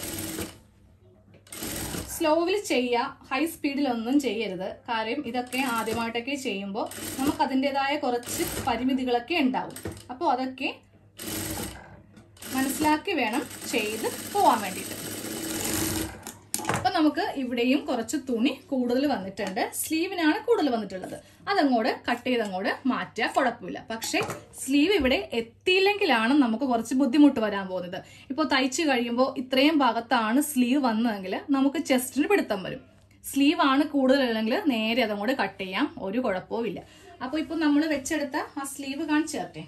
സ്ലോവിൽ ചെയ്യുക ഹൈ സ്പീഡിലൊന്നും ചെയ്യരുത് കാര്യം ഇതൊക്കെ ആദ്യമായിട്ടൊക്കെ ചെയ്യുമ്പോൾ നമുക്ക് അതിൻ്റെതായ കുറച്ച് പരിമിതികളൊക്കെ ഉണ്ടാവും അപ്പോൾ അതൊക്കെ മനസ്സിലാക്കി വേണം ചെയ്ത് പോവാൻ വേണ്ടിയിട്ട് അപ്പൊ നമുക്ക് ഇവിടെയും കുറച്ച് തുണി കൂടുതൽ വന്നിട്ടുണ്ട് സ്ലീവിനാണ് കൂടുതൽ വന്നിട്ടുള്ളത് അതങ്ങോട്ട് കട്ട് ചെയ്ത് അങ്ങോട്ട് മാറ്റുക കുഴപ്പമില്ല പക്ഷെ സ്ലീവ് ഇവിടെ എത്തിയില്ലെങ്കിലാണ് നമുക്ക് കുറച്ച് ബുദ്ധിമുട്ട് വരാൻ പോകുന്നത് ഇപ്പോൾ തയ്ച്ചു കഴിയുമ്പോൾ ഇത്രയും ഭാഗത്താണ് സ്ലീവ് വന്നതെങ്കിൽ നമുക്ക് ചെസ്റ്റിന് പിടുത്തം വരും സ്ലീവ് ആണ് കൂടുതലുള്ളെങ്കിൽ നേരെ അതങ്ങോട്ട് കട്ട് ചെയ്യാം ഒരു കുഴപ്പവും ഇല്ല അപ്പോൾ ഇപ്പോൾ നമ്മൾ വെച്ചെടുത്ത ആ സ്ലീവ് കാണിച്ചു തരട്ടെ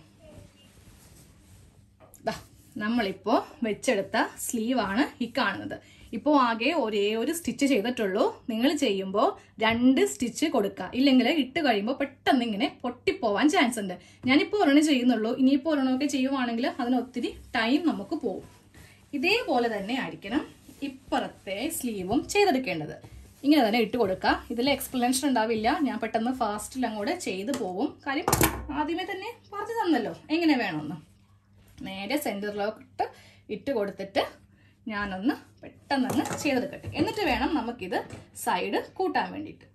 ദാ, നമ്മളിപ്പോ വെച്ചെടുത്ത സ്ലീവ് ആണ് ഈ കാണുന്നത് ഇപ്പോൾ ആകെ ഒരേ ഒരു സ്റ്റിച്ച് ചെയ്തിട്ടുള്ളൂ നിങ്ങൾ ചെയ്യുമ്പോൾ രണ്ട് സ്റ്റിച്ച് കൊടുക്കുക ഇല്ലെങ്കിൽ ഇട്ട് കഴിയുമ്പോൾ പെട്ടെന്ന് ഇങ്ങനെ പൊട്ടിപ്പോവാൻ ചാൻസ് ഉണ്ട് ഞാനിപ്പോൾ ഒരെണ്ണം ചെയ്യുന്നുള്ളൂ ഇനിയിപ്പോൾ ഒരെണ്ണമൊക്കെ ചെയ്യുവാണെങ്കിൽ അതിന് ഒത്തിരി ടൈം നമുക്ക് പോകും ഇതേപോലെ തന്നെ ആയിരിക്കണം ഇപ്പുറത്തെ സ്ലീവും ചെയ്തെടുക്കേണ്ടത് ഇങ്ങനെ തന്നെ ഇട്ട് കൊടുക്കുക ഇതിൽ എക്സ്പ്ലനേഷൻ ഉണ്ടാവില്ല ഞാൻ പെട്ടെന്ന് ഫാസ്റ്റിൽ അങ്ങോട്ട് ചെയ്തു പോവും കാര്യം ആദ്യമേ തന്നെ പറഞ്ഞു തന്നല്ലോ എങ്ങനെ വേണമെന്ന് നേരെ സെൻറ്ററിലോട്ട് ഇട്ട് കൊടുത്തിട്ട് ഞാനൊന്ന് പെട്ടെന്നൊന്ന് ചെയ്തെടുക്കട്ടെ എന്നിട്ട് വേണം നമുക്കിത് സൈഡ് കൂട്ടാൻ വേണ്ടിയിട്ട്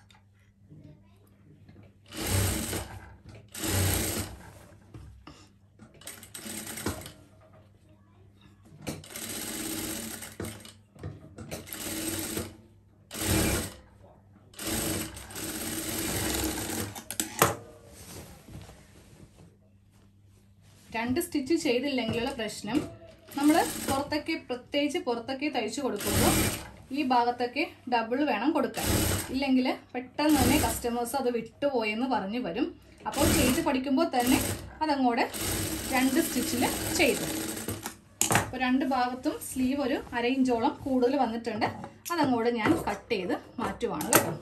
രണ്ട് സ്റ്റിച്ച് ചെയ്തില്ലെങ്കിലുള്ള പ്രശ്നം നമ്മൾ പുറത്തൊക്കെ പ്രത്യേകിച്ച് പുറത്തൊക്കെ തയ്ച്ചു കൊടുക്കുമ്പോൾ ഈ ഭാഗത്തൊക്കെ ഡബിൾ വേണം കൊടുക്കാൻ ഇല്ലെങ്കിൽ പെട്ടെന്ന് തന്നെ കസ്റ്റമേഴ്സ് അത് വിട്ടുപോയെന്ന് പറഞ്ഞു വരും അപ്പോൾ ചെയ്ത് പഠിക്കുമ്പോൾ തന്നെ അതങ്ങോട്ട് രണ്ട് സ്റ്റിച്ചിൽ ചെയ്തു അപ്പോൾ രണ്ട് ഭാഗത്തും സ്ലീവ് ഒരു അര ഇഞ്ചോളം കൂടുതൽ വന്നിട്ടുണ്ട് അതങ്ങോട്ട് ഞാൻ കട്ട് ചെയ്ത് മാറ്റുവാണ് കേട്ടോ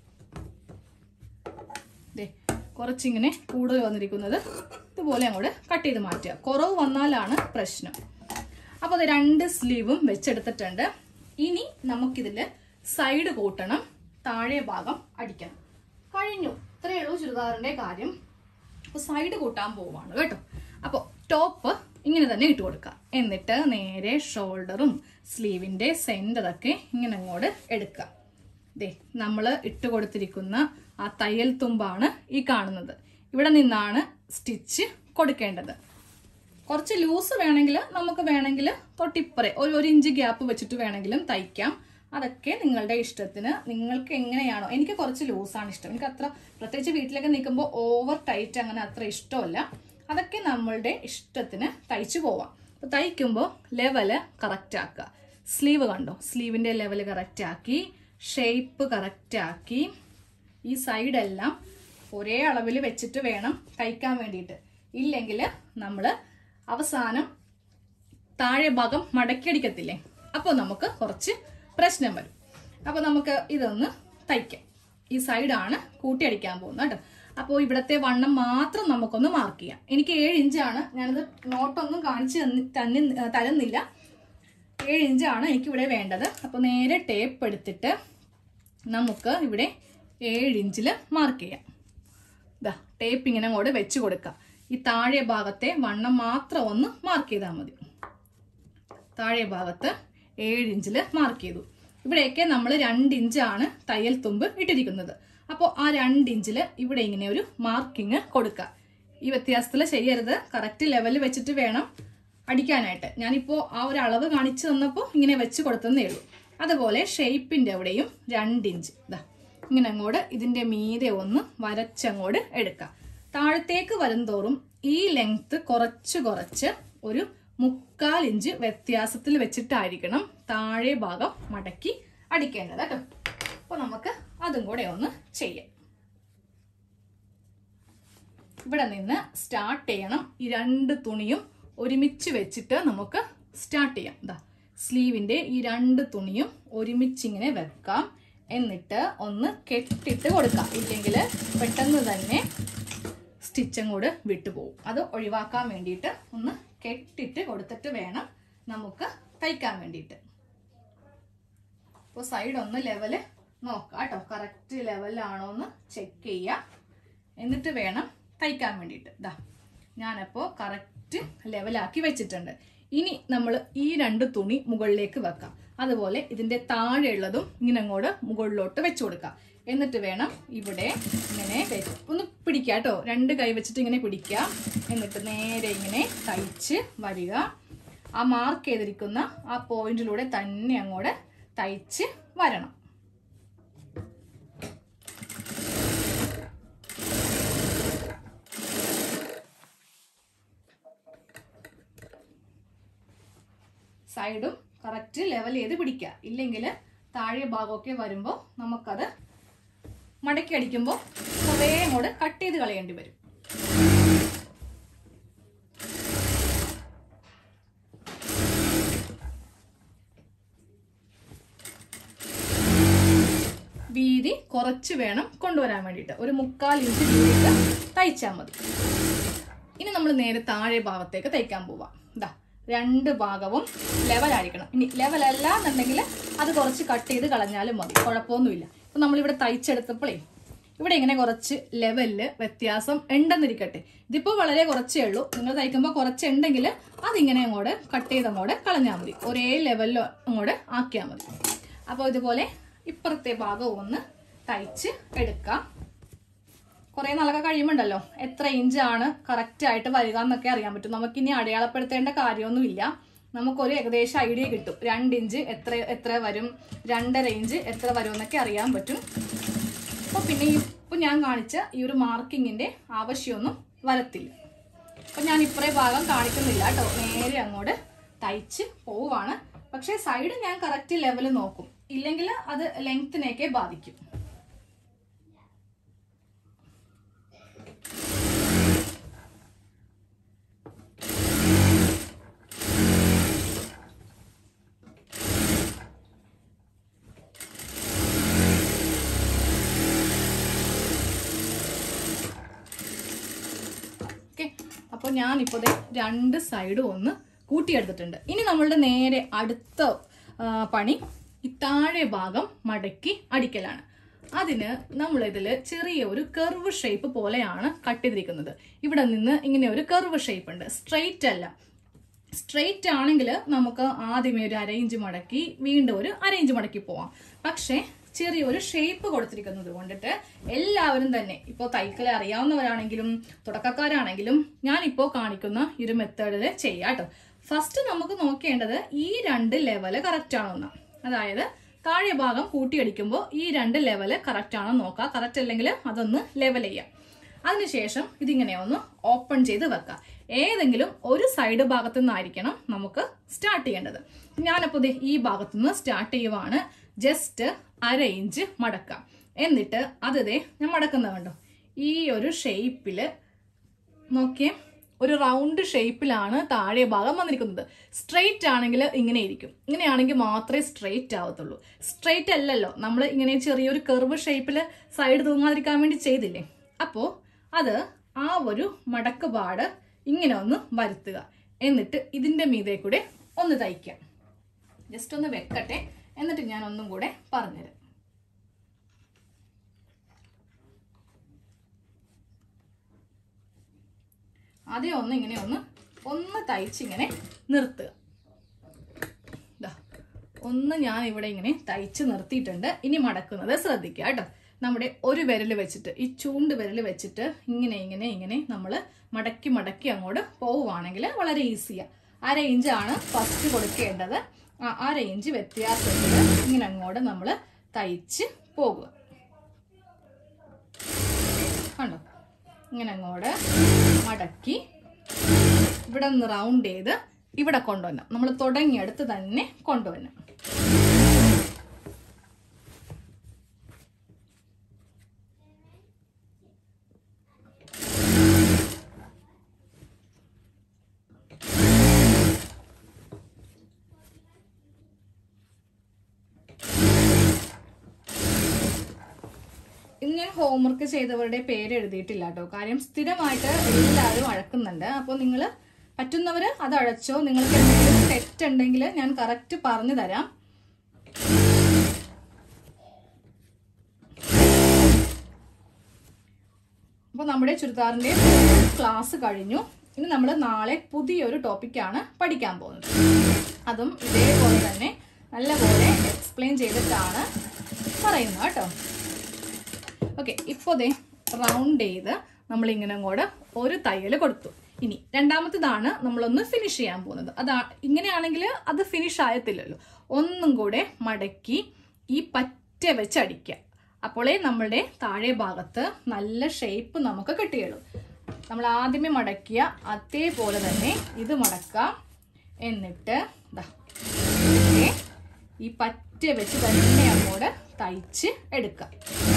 ദേ കുറച്ചിങ്ങനെ കൂടുതൽ വന്നിരിക്കുന്നത് ഇതുപോലെ അങ്ങോട്ട് കട്ട് ചെയ്ത് മാറ്റുക കുറവ് വന്നാലാണ് പ്രശ്നം അപ്പോൾ അത് രണ്ട് സ്ലീവും വെച്ചെടുത്തിട്ടുണ്ട് ഇനി നമുക്കിതിൽ സൈഡ് കൂട്ടണം താഴെ ഭാഗം അടിക്കണം കഴിഞ്ഞു ഇത്രയേ ഉള്ളൂ ചുരിദാറിൻ്റെ കാര്യം അപ്പോൾ സൈഡ് കൂട്ടാൻ പോവാണ് കേട്ടോ അപ്പോൾ ടോപ്പ് ഇങ്ങനെ തന്നെ ഇട്ട് കൊടുക്കുക എന്നിട്ട് നേരെ ഷോൾഡറും സ്ലീവിൻ്റെ സെൻറ്ററൊക്കെ ഇങ്ങനെ അങ്ങോട്ട് എടുക്കുക ദേ നമ്മൾ ഇട്ട് കൊടുത്തിരിക്കുന്ന ആ തയ്യൽ തുമ്പാണ് ഈ കാണുന്നത് ഇവിടെ നിന്നാണ് സ്റ്റിച്ച് കൊടുക്കേണ്ടത് കുറച്ച് ലൂസ് വേണമെങ്കിൽ നമുക്ക് വേണമെങ്കിൽ തൊട്ടിപ്പറേ ഒരു ഒരു ഇഞ്ച് ഗ്യാപ്പ് വെച്ചിട്ട് വേണമെങ്കിലും തയ്ക്കാം അതൊക്കെ നിങ്ങളുടെ ഇഷ്ടത്തിന് നിങ്ങൾക്ക് എങ്ങനെയാണോ എനിക്ക് കുറച്ച് ലൂസാണ് ഇഷ്ടം എനിക്ക് അത്ര പ്രത്യേകിച്ച് വീട്ടിലൊക്കെ നിൽക്കുമ്പോൾ ഓവർ ടൈറ്റ് അങ്ങനെ അത്ര ഇഷ്ടമല്ല അതൊക്കെ നമ്മളുടെ ഇഷ്ടത്തിന് തയ്ച്ചു പോവാം അപ്പോൾ തയ്ക്കുമ്പോൾ ലെവല് കറക്റ്റ് ആക്കുക സ്ലീവ് കണ്ടോ സ്ലീവിൻ്റെ ലെവൽ കറക്റ്റ് ആക്കി ഷേപ്പ് കറക്റ്റ് ആക്കി ഈ സൈഡെല്ലാം ഒരേ അളവിൽ വെച്ചിട്ട് വേണം തയ്ക്കാൻ വേണ്ടിയിട്ട് ഇല്ലെങ്കിൽ നമ്മൾ അവസാനം താഴെ ഭാഗം മടക്കിയടിക്കത്തില്ലേ അപ്പോൾ നമുക്ക് കുറച്ച് പ്രശ്നം വരും അപ്പോൾ നമുക്ക് ഇതൊന്ന് തയ്ക്കാം ഈ സൈഡാണ് കൂട്ടിയടിക്കാൻ പോകുന്നത് കേട്ടോ അപ്പോൾ ഇവിടത്തെ വണ്ണം മാത്രം നമുക്കൊന്ന് മാർക്ക് ചെയ്യാം എനിക്ക് ഏഴ് ഇഞ്ചാണ് ഞാനിത് നോട്ടൊന്നും കാണിച്ച് തന്നി- തന്നെ തരുന്നില്ല ഏഴ് ഇഞ്ചാണ് എനിക്കിവിടെ വേണ്ടത് അപ്പോൾ നേരെ ടേപ്പ് എടുത്തിട്ട് നമുക്ക് ഇവിടെ ഏഴ് ഇഞ്ചിൽ മാർക്ക് ചെയ്യാം ഇതാ ടേപ്പ് ഇങ്ങനെ അങ്ങോട്ട് വെച്ച് കൊടുക്കാം ഈ താഴെ ഭാഗത്തെ വണ്ണം മാത്രം ഒന്ന് മാർക്ക് ചെയ്താൽ മതി താഴെ ഭാഗത്ത് ഏഴ് ഇഞ്ചിൽ മാർക്ക് ചെയ്തു ഇവിടെയൊക്കെ നമ്മൾ രണ്ട് ഇഞ്ചാണ് തയ്യൽ തുമ്പ് ഇട്ടിരിക്കുന്നത് അപ്പോൾ ആ രണ്ട് ഇഞ്ചിൽ ഇവിടെ ഇങ്ങനെ ഒരു മാർക്കിങ് കൊടുക്കുക ഈ വ്യത്യാസത്തിൽ ചെയ്യരുത് കറക്റ്റ് ലെവലിൽ വെച്ചിട്ട് വേണം അടിക്കാനായിട്ട് ഞാനിപ്പോൾ ആ ഒരു അളവ് കാണിച്ചു തന്നപ്പോൾ ഇങ്ങനെ വെച്ച് കൊടുത്തതേ ഉള്ളൂ അതുപോലെ ഷേപ്പിൻ്റെ അവിടെയും രണ്ട് ഇഞ്ച് ഇതാ ഇങ്ങനെ അങ്ങോട്ട് ഇതിൻ്റെ മീതെ ഒന്ന് വരച്ചങ്ങോട്ട് എടുക്കാം താഴത്തേക്ക് വരുംതോറും ഈ ലെങ്ത് കുറച്ച് കുറച്ച് ഒരു മുക്കാൽ ഇഞ്ച് വ്യത്യാസത്തിൽ വെച്ചിട്ടായിരിക്കണം താഴെ ഭാഗം മടക്കി അടിക്കേണ്ടത് കേട്ടോ അപ്പോൾ നമുക്ക് അതും കൂടെ ഒന്ന് ചെയ്യാം ഇവിടെ നിന്ന് സ്റ്റാർട്ട് ചെയ്യണം ഈ രണ്ട് തുണിയും ഒരുമിച്ച് വെച്ചിട്ട് നമുക്ക് സ്റ്റാർട്ട് ചെയ്യാം ഇതാ സ്ലീവിന്റെ ഈ രണ്ട് തുണിയും ഒരുമിച്ച് ഇങ്ങനെ വെക്കാം എന്നിട്ട് ഒന്ന് കെട്ടിട്ട് കൊടുക്കാം ഇല്ലെങ്കിൽ പെട്ടെന്ന് തന്നെ സ്റ്റിച്ചും കൂടെ വിട്ടുപോകും അത് ഒഴിവാക്കാൻ വേണ്ടിയിട്ട് ഒന്ന് കെട്ടിട്ട് കൊടുത്തിട്ട് വേണം നമുക്ക് തയ്ക്കാൻ വേണ്ടിയിട്ട് അപ്പോൾ സൈഡ് ഒന്ന് ലെവല് നോക്കാം കേട്ടോ കറക്റ്റ് ലെവലാണോ എന്ന് ചെക്ക് ചെയ്യാം എന്നിട്ട് വേണം തയ്ക്കാൻ വേണ്ടിയിട്ട് ഇതാ ഞാനപ്പോൾ കറക്റ്റ് ലെവലാക്കി വെച്ചിട്ടുണ്ട് ഇനി നമ്മൾ ഈ രണ്ട് തുണി മുകളിലേക്ക് വെക്കാം അതുപോലെ ഇതിന്റെ താഴെയുള്ളതും ഇങ്ങനെ അങ്ങോട്ട് മുകളിലോട്ട് വെച്ചു കൊടുക്കാം എന്നിട്ട് വേണം ഇവിടെ ഇങ്ങനെ വെ- ഒന്ന് പിടിക്കുക കേട്ടോ രണ്ട് കൈ വെച്ചിട്ട് ഇങ്ങനെ പിടിക്കുക എന്നിട്ട് നേരെ ഇങ്ങനെ തയ്ച്ച് വരിക ആ മാർക്ക് ചെയ്തിരിക്കുന്ന ആ പോയിന്റിലൂടെ തന്നെ അങ്ങോട്ട് തയ്ച്ച് വരണം സൈഡും കറക്റ്റ് ലെവൽ ചെയ്ത് പിടിക്കുക ഇല്ലെങ്കിൽ താഴെ ഭാഗമൊക്കെ വരുമ്പോൾ നമുക്കത് മടക്കി അടിക്കുമ്പോൾ കുറേ അങ്ങോട്ട് കട്ട് ചെയ്ത് കളയേണ്ടി വരും വീതി കുറച്ച് വേണം കൊണ്ടുവരാൻ വേണ്ടിയിട്ട് ഒരു മുക്കാൽ ഇഞ്ച് വീതിയിട്ട് തയ്ച്ചാൽ മതി ഇനി നമ്മൾ നേരെ താഴെ ഭാഗത്തേക്ക് തയ്ക്കാൻ പോവാം ഇതാ രണ്ട് ഭാഗവും ലെവലായിരിക്കണം ഇനി ലെവൽ അല്ല എന്നുണ്ടെങ്കിൽ അത് കുറച്ച് കട്ട് ചെയ്ത് കളഞ്ഞാലും മതി കുഴപ്പമൊന്നുമില്ല ഇപ്പൊ നമ്മളിവിടെ തയ്ച്ചെടുത്തപ്പോഴേ ഇവിടെ ഇങ്ങനെ കുറച്ച് ലെവലില് വ്യത്യാസം ഉണ്ടെന്നിരിക്കട്ടെ ഇതിപ്പോൾ വളരെ കുറച്ചേ ഉള്ളൂ നിങ്ങൾ തയ്ക്കുമ്പോൾ കുറച്ചുണ്ടെങ്കിൽ അതിങ്ങനെ അങ്ങോട്ട് കട്ട് ചെയ്ത് അങ്ങോട്ട് കളഞ്ഞാൽ മതി ഒരേ ലെവലിൽ അങ്ങോട്ട് ആക്കിയാൽ മതി അപ്പോൾ ഇതുപോലെ ഇപ്പുറത്തെ ഭാഗം ഒന്ന് തയ്ച്ച് എടുക്കാം കുറെ നാളൊക്കെ കഴിയുമ്പോണ്ടല്ലോ എത്ര ഇഞ്ചാണ് കറക്റ്റ് ആയിട്ട് വരിക എന്നൊക്കെ അറിയാൻ പറ്റും നമുക്കിനി അടയാളപ്പെടുത്തേണ്ട കാര്യമൊന്നുമില്ല നമുക്കൊരു ഏകദേശം ഐഡിയ കിട്ടും രണ്ട് ഇഞ്ച് എത്ര എത്ര വരും രണ്ടര ഇഞ്ച് എത്ര വരും എന്നൊക്കെ അറിയാൻ പറ്റും അപ്പോൾ പിന്നെ ഇപ്പൊ ഞാൻ കാണിച്ച ഈ ഒരു മാർക്കിങ്ങിന്റെ ആവശ്യമൊന്നും വരത്തില്ല അപ്പൊ ഞാൻ ഇപ്പറേ ഭാഗം കാണിക്കുന്നില്ല കേട്ടോ നേരെ അങ്ങോട്ട് തയ്ച്ച് പോവാണ് പക്ഷേ സൈഡ് ഞാൻ കറക്റ്റ് ലെവൽ നോക്കും ഇല്ലെങ്കിൽ അത് ലെങ്ത്തിനെയൊക്കെ ബാധിക്കും ഓക്കെ അപ്പോൾ ഞാനിപ്പോൾ ദേ രണ്ട് സൈഡും ഒന്ന് കൂട്ടിയെടുത്തിട്ടുണ്ട് ഇനി നമ്മളുടെ നേരെ അടുത്ത ആ, പണി ഈ താഴെ ഭാഗം മടക്കി അടിക്കലാണ് അതിന് നമ്മളിതിൽ ചെറിയ ഒരു കർവ് ഷേപ്പ് പോലെയാണ് കട്ട് ചെയ്തിരിക്കുന്നത് ഇവിടെ നിന്ന് ഇങ്ങനെ ഒരു കർവ് ഷേപ്പ് ഉണ്ട് സ്ട്രെയിറ്റ് അല്ല സ്ട്രെയിറ്റ് ആണെങ്കിൽ നമുക്ക് ആദ്യമേ ഒരു അരയിഞ്ച് മടക്കി വീണ്ടും ഒരു അരയിഞ്ച് മടക്കി പോവാം പക്ഷേ ചെറിയൊരു ഷേപ്പ് കൊടുത്തിരിക്കുന്നത് കൊണ്ടിട്ട് എല്ലാവരും തന്നെ ഇപ്പോൾ തൈക്കൽ അറിയാവുന്നവരാണെങ്കിലും തുടക്കക്കാരാണെങ്കിലും ഞാനിപ്പോൾ കാണിക്കുന്ന ഈ ഒരു മെത്തേഡിൽ ചെയ്യാം കേട്ടോ ഫസ്റ്റ് നമുക്ക് നോക്കേണ്ടത് ഈ രണ്ട് ലെവല് കറക്റ്റ് ആണോ എന്ന് അതായത് താഴെ ഭാഗം കൂട്ടിയടിക്കുമ്പോൾ ഈ രണ്ട് ലെവല് കറക്റ്റ് ആണോ നോക്കുക കറക്റ്റ് അല്ലെങ്കിൽ അതൊന്ന് ലെവൽ ചെയ്യാം അതിനുശേഷം ഇതിങ്ങനെ ഒന്ന് ഓപ്പൺ ചെയ്ത് വെക്കാം ഏതെങ്കിലും ഒരു സൈഡ് ഭാഗത്തു നിന്നായിരിക്കണം നമുക്ക് സ്റ്റാർട്ട് ചെയ്യേണ്ടത് ഞാനപ്പോൾ ദേ ഈ ഭാഗത്തു നിന്ന് സ്റ്റാർട്ട് ചെയ്യുവാണ് ജസ്റ്റ് അര ഇഞ്ച് മടക്കാം എന്നിട്ട് അത് ദേ ഞാൻ മടക്കുന്ന കണ്ടോ ഈ ഒരു ഷേപ്പില് നോക്കിയേ ഒരു റൗണ്ട് ഷേപ്പിലാണ് താഴെ ഭാഗം വന്നിരിക്കുന്നത് സ്ട്രെയിറ്റ് ആണെങ്കിൽ ഇങ്ങനെ ഇരിക്കും ഇങ്ങനെയാണെങ്കിൽ മാത്രമേ സ്ട്രെയിറ്റ് ആവത്തുള്ളൂ സ്ട്രെയിറ്റ് അല്ലല്ലോ നമ്മൾ ഇങ്ങനെ ചെറിയൊരു കർവ് ഷേപ്പിൽ സൈഡ് തൂങ്ങാതിരിക്കാൻ വേണ്ടി ചെയ്തില്ലേ അപ്പോൾ അത് ആ ഒരു മടക്ക് പാട് ഇങ്ങനെ ഒന്ന് വരുത്തുക എന്നിട്ട് ഇതിന്റെ മീതെ കൂടെ ഒന്ന് തയ്ക്കാം ജസ്റ്റ് ഒന്ന് വെക്കട്ടെ എന്നിട്ട് ഞാൻ ഒന്നും കൂടെ പറഞ്ഞുതരാം ആദ്യം ഒന്ന് ഇങ്ങനെ ഒന്ന് ഒന്ന് തയ്ച്ചിങ്ങനെ നിർത്തുക ദാ, ഒന്ന് ഞാൻ ഇവിടെ ഇങ്ങനെ തയ്ച്ച് നിർത്തിയിട്ടുണ്ട് ഇനി മടക്കുന്നത് ശ്രദ്ധിക്കുക കേട്ടോ നമ്മുടെ ഒരു വിരൽ വെച്ചിട്ട് ഈ ചൂണ്ട് വിരൽ വെച്ചിട്ട് ഇങ്ങനെ ഇങ്ങനെ ഇങ്ങനെ നമ്മൾ മടക്കി മടക്കി അങ്ങോട്ട് പോവുകയാണെങ്കിൽ വളരെ ഈസിയാണ് അര ഇഞ്ചാണ് ഫസ്റ്റ് കൊടുക്കേണ്ടത് ആ അര ഇഞ്ച് വ്യത്യാസത്തിൽ ഇങ്ങനെ അങ്ങോട്ട് നമ്മൾ തയ്ച്ച് പോകുക കണ്ടോ ഇങ്ങനെ അങ്ങോട്ട് മടക്കി ഇവിടെ നിന്ന് റൗണ്ട് ചെയ്ത് ഇവിടെ കൊണ്ടുവരണം നമ്മൾ തുടങ്ങിയെടുത്ത് തന്നെ കൊണ്ടുവരണം ഇന്ന് ഞാൻ ഹോംവർക്ക് ചെയ്തവരുടെ പേര് എഴുതിയിട്ടില്ല കേട്ടോ കാര്യം സ്ഥിരമായിട്ട് എല്ലാവരും അഴക്കുന്നുണ്ട് അപ്പോൾ നിങ്ങൾ പറ്റുന്നവർ അത് അഴച്ചോ നിങ്ങൾക്ക് എന്തെങ്കിലും തെറ്റുണ്ടെങ്കിൽ ഞാൻ കറക്റ്റ് പറഞ്ഞു തരാം അപ്പോൾ നമ്മുടെ ചുരിദാറിന്റെ ക്ലാസ് കഴിഞ്ഞു ഇനി നമ്മൾ നാളെ പുതിയൊരു ടോപ്പിക്കാണ് പഠിക്കാൻ പോകുന്നത് അതും ഇതേപോലെ തന്നെ നല്ലപോലെ എക്സ്പ്ലെയിൻ ചെയ്തിട്ടാണ് പറയുന്നത് കേട്ടോ ഓക്കെ ഇപ്പോൾ ദേ റൗണ്ട് ചെയ്ത് നമ്മൾ ഇങ്ങനെ അങ്ങോട്ട് ഒരു തയ്യൽ കൊടുത്തു ഇനി രണ്ടാമത്തേതാണ് നമ്മളൊന്ന് ഫിനിഷ് ചെയ്യാൻ പോകുന്നത് അതാ ഇങ്ങനെയാണെങ്കിൽ അത് ഫിനിഷ് ആയത്തില്ലല്ലോ ഒന്നും കൂടെ മടക്കി ഈ പറ്റ വെച്ച് അടിക്കുക അപ്പോളേ നമ്മളുടെ താഴെ ഭാഗത്ത് നല്ല ഷേപ്പ് നമുക്ക് കിട്ടുകയുള്ളൂ നമ്മൾ ആദ്യമേ മടക്കിയ അതേപോലെ തന്നെ ഇത് മടക്കാം എന്നിട്ട് ദാ ഇങ്ങനെ ഈ പറ്റ വെച്ച് തന്നെ അങ്ങോട്ട് തയ്ച്ച് എടുക്കാം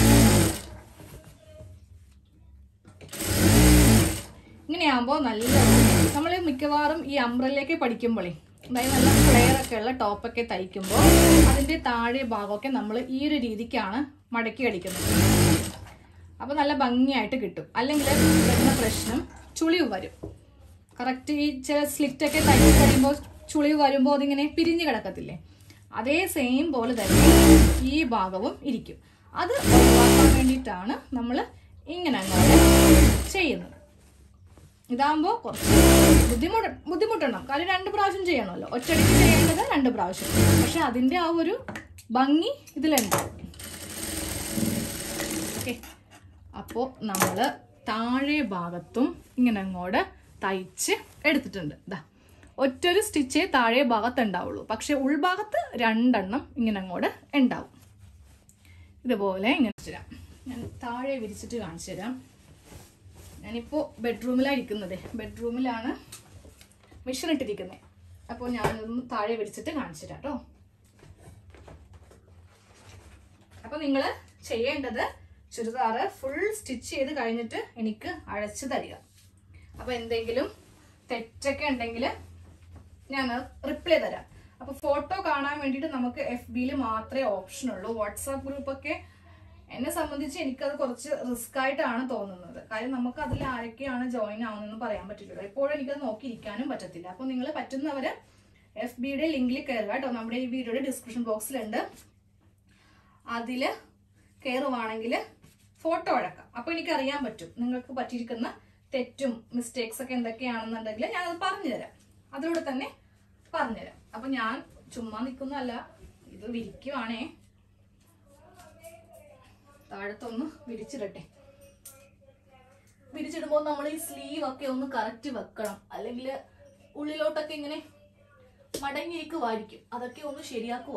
ഇങ്ങനെയാകുമ്പോൾ നല്ല നമ്മൾ മിക്കവാറും ഈ അംബ്രല്ലയൊക്കെ പഠിക്കുമ്പോഴേ അതായത് നല്ല ഫ്ലെയർ ഒക്കെ ഉള്ള ടോപ്പൊക്കെ തയ്ക്കുമ്പോൾ അതിൻ്റെ താഴെ ഭാഗമൊക്കെ നമ്മൾ ഈ ഒരു രീതിക്കാണ് മടക്കി അടിക്കുന്നത് അപ്പോൾ നല്ല ഭംഗിയായിട്ട് കിട്ടും അല്ലെങ്കിൽ വരുന്ന പ്രശ്നം ചുളിവ് വരും കറക്റ്റ് ഈ ചില സ്ലിറ്റ് ഒക്കെ തയ്ച്ച് കഴിയുമ്പോൾ ചുളിവ് വരുമ്പോൾ അതിങ്ങനെ പിരിഞ്ഞു കിടക്കത്തില്ലേ അതേ സെയിം പോലെ തന്നെ ഈ ഭാഗവും ഇരിക്കും അത് ഒഴിവാക്കാൻ വേണ്ടിയിട്ടാണ് നമ്മൾ ഇങ്ങനെ അങ്ങോട്ട് ചെയ്യുന്നത് ഇതാകുമ്പോൾ കുറച്ച് ബുദ്ധിമുട്ട് ബുദ്ധിമുട്ടണം കാര്യം രണ്ട് പ്രാവശ്യം ചെയ്യണമല്ലോ ഒറ്റയടിക്ക് ചെയ്യേണ്ടത് രണ്ട് പ്രാവശ്യം പക്ഷെ അതിൻ്റെ ആ ഒരു ഭംഗി ഇതിലുണ്ടാവും ഓക്കെ അപ്പോൾ നമ്മൾ താഴെ ഭാഗത്തും ഇങ്ങനെ അങ്ങോട്ട് തയ്ച്ച് എടുത്തിട്ടുണ്ട് ഇതാ ഒറ്റൊരു സ്റ്റിച്ചേ താഴെ ഭാഗത്ത് ഉണ്ടാവുള്ളൂ പക്ഷെ ഉൾഭാഗത്ത് രണ്ടെണ്ണം ഇങ്ങനെ അങ്ങോട്ട് ഉണ്ടാവും ഇതുപോലെ ഇങ്ങനെ തരാം ഞാൻ താഴെ വിരിച്ചിട്ട് കാണിച്ചു തരാം ഞാനിപ്പോൾ ബെഡ്റൂമിലാണ് ഇരിക്കുന്നത് ബെഡ്റൂമിലാണ് മിഷൻ ഇട്ടിരിക്കുന്നത് അപ്പോൾ ഞാനൊന്ന് താഴെ വിരിച്ചിട്ട് കാണിച്ചു തരാം കേട്ടോ അപ്പോൾ നിങ്ങൾ ചെയ്യേണ്ടത് ചുരിദാറ് ഫുൾ സ്റ്റിച്ച് ചെയ്ത് കഴിഞ്ഞിട്ട് എനിക്ക് അഴച്ചു തരിക അപ്പോൾ എന്തെങ്കിലും തെറ്റൊക്കെ ഉണ്ടെങ്കിൽ ഞാൻ റിപ്ലൈ തരാം അപ്പോൾ ഫോട്ടോ കാണാൻ വേണ്ടിയിട്ട് നമുക്ക് എഫ് ബിയിൽ മാത്രമേ ഓപ്ഷൻ ഉള്ളൂ വാട്സാപ്പ് ഗ്രൂപ്പൊക്കെ എന്നെ സംബന്ധിച്ച് എനിക്കത് കുറച്ച് റിസ്ക് ആയിട്ടാണ് തോന്നുന്നത് കാര്യം നമുക്ക് അതിൽ ആരൊക്കെയാണ് ജോയിൻ ആവുന്നതെന്ന് പറയാൻ പറ്റില്ലല്ലോ എപ്പോഴും എനിക്കത് നോക്കിയിരിക്കാനും പറ്റത്തില്ല അപ്പോൾ നിങ്ങൾ പറ്റുന്നവർ എഫ് ബിയുടെ ലിങ്കിൽ കയറുക കേട്ടോ നമ്മുടെ ഈ വീഡിയോയുടെ ഡിസ്ക്രിപ്ഷൻ ബോക്സിലുണ്ട് അതിൽ കയറുവാണെങ്കിൽ ഫോട്ടോ അടക്കാം അപ്പോൾ എനിക്ക് അറിയാൻ പറ്റും നിങ്ങൾക്ക് പറ്റിയിരിക്കുന്ന തെറ്റും മിസ്റ്റേക്സ് ഒക്കെ എന്തൊക്കെയാണെന്നുണ്ടെങ്കിൽ ഞാനത് പറഞ്ഞുതരാം അതിലൂടെ തന്നെ പറഞ്ഞുതരാം അപ്പം ഞാൻ ചുമ്മാ നിൽക്കുന്നതല്ല ഇത് വിരിക്കുവാണേ താഴത്തൊന്ന് വിരിച്ചിടട്ടെ വിരിച്ചിടുമ്പോൾ നമ്മൾ ഈ സ്ലീവ് ഒക്കെ ഒന്ന് കറക്റ്റ് വെക്കണം അല്ലെങ്കിൽ ഉള്ളിലോട്ടൊക്കെ ഇങ്ങനെ മടങ്ങിയിരിക്കുമായിരിക്കും അതൊക്കെ ഒന്ന് ശരിയാക്കുക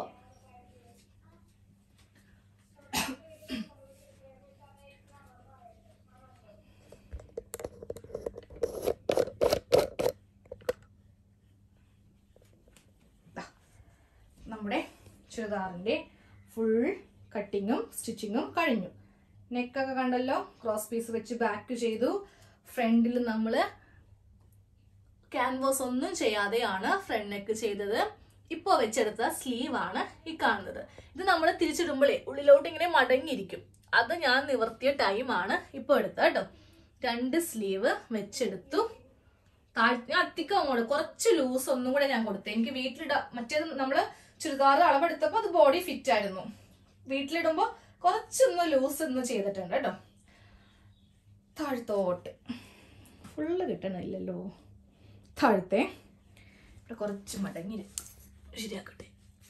നമ്മുടെ ചുരിദാറിന്റെ ഫുൾ കട്ടിങ്ങും സ്റ്റിച്ചിങ്ങും കഴിഞ്ഞു നെക്കൊക്കെ കണ്ടല്ലോ ക്രോസ് പീസ് വെച്ച് ബാക്ക് ചെയ്തു ഫ്രണ്ടിൽ നമ്മൾ ക്യാൻവാസ് ഒന്നും ചെയ്യാതെയാണ് ഫ്രണ്ട് നെക്ക് ചെയ്തത് ഇപ്പോൾ വെച്ചെടുത്ത സ്ലീവ് ആണ് ഈ കാണുന്നത് ഇത് നമ്മൾ തിരിച്ചിടുമ്പോഴേ ഉള്ളിലോട്ട് ഇങ്ങനെ മടങ്ങിയിരിക്കും അത് ഞാൻ നിവർത്തിയ ടൈമാണ് ഇപ്പോൾ എടുത്തത് കേട്ടോ രണ്ട് സ്ലീവ് വെച്ചെടുത്തു താഴ്ത്തി അത്തിക്കം അങ്ങോട്ട് കുറച്ച് ലൂസ് ഒന്നും കൂടെ ഞാൻ കൊടുത്തു എനിക്ക് വീട്ടിലിടാ മറ്റേത് നമ്മള് ചുരിദാർ അളവെടുത്തപ്പോൾ അത് ബോഡി ഫിറ്റ് ആയിരുന്നു വീട്ടിലിടുമ്പോൾ കുറച്ചൊന്ന് ലൂസ് ഒന്ന് ചെയ്തിട്ടുണ്ട് കേട്ടോ താഴ്ത്തോട്ട് ഫുള്ള് കിട്ടണില്ലല്ലോ താഴത്തെ ഇവിടെ കുറച്ച് മടങ്ങി ശരിയാക്കട്ടെ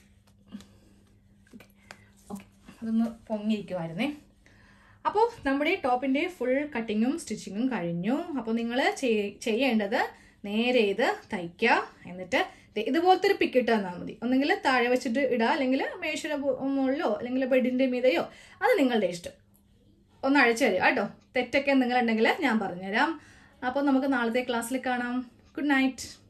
ഓക്കെ അതൊന്ന് പൊങ്ങിയിരിക്കുമായിരുന്നേ അപ്പോൾ നമ്മുടെ ടോപ്പിൻ്റെ ഫുൾ കട്ടിങ്ങും സ്റ്റിച്ചിങ്ങും കഴിഞ്ഞു അപ്പോൾ നിങ്ങൾ ചെയ്യേണ്ടത് നേരെ ഇത് തയ്ക്കുക എന്നിട്ട് ദേ ഇതുപോലത്തെ ഒരു പിക്ക് ഇട്ട് തന്നാൽ മതി ഒന്നെങ്കിൽ താഴെ വെച്ചിട്ട് ഇടുക അല്ലെങ്കിൽ മേശയുടെ മുകളിലോ അല്ലെങ്കിൽ ബെഡിൻ്റെ മീതയോ അത് നിങ്ങളുടെ ഇഷ്ടം ഒന്ന് അഴിച്ചു തരിക കേട്ടോ തെറ്റൊക്കെ എന്തെങ്കിലും ഉണ്ടെങ്കിൽ ഞാൻ പറഞ്ഞുതരാം അപ്പോൾ നമുക്ക് നാളത്തെ ക്ലാസ്സിൽ കാണാം ഗുഡ് നൈറ്റ്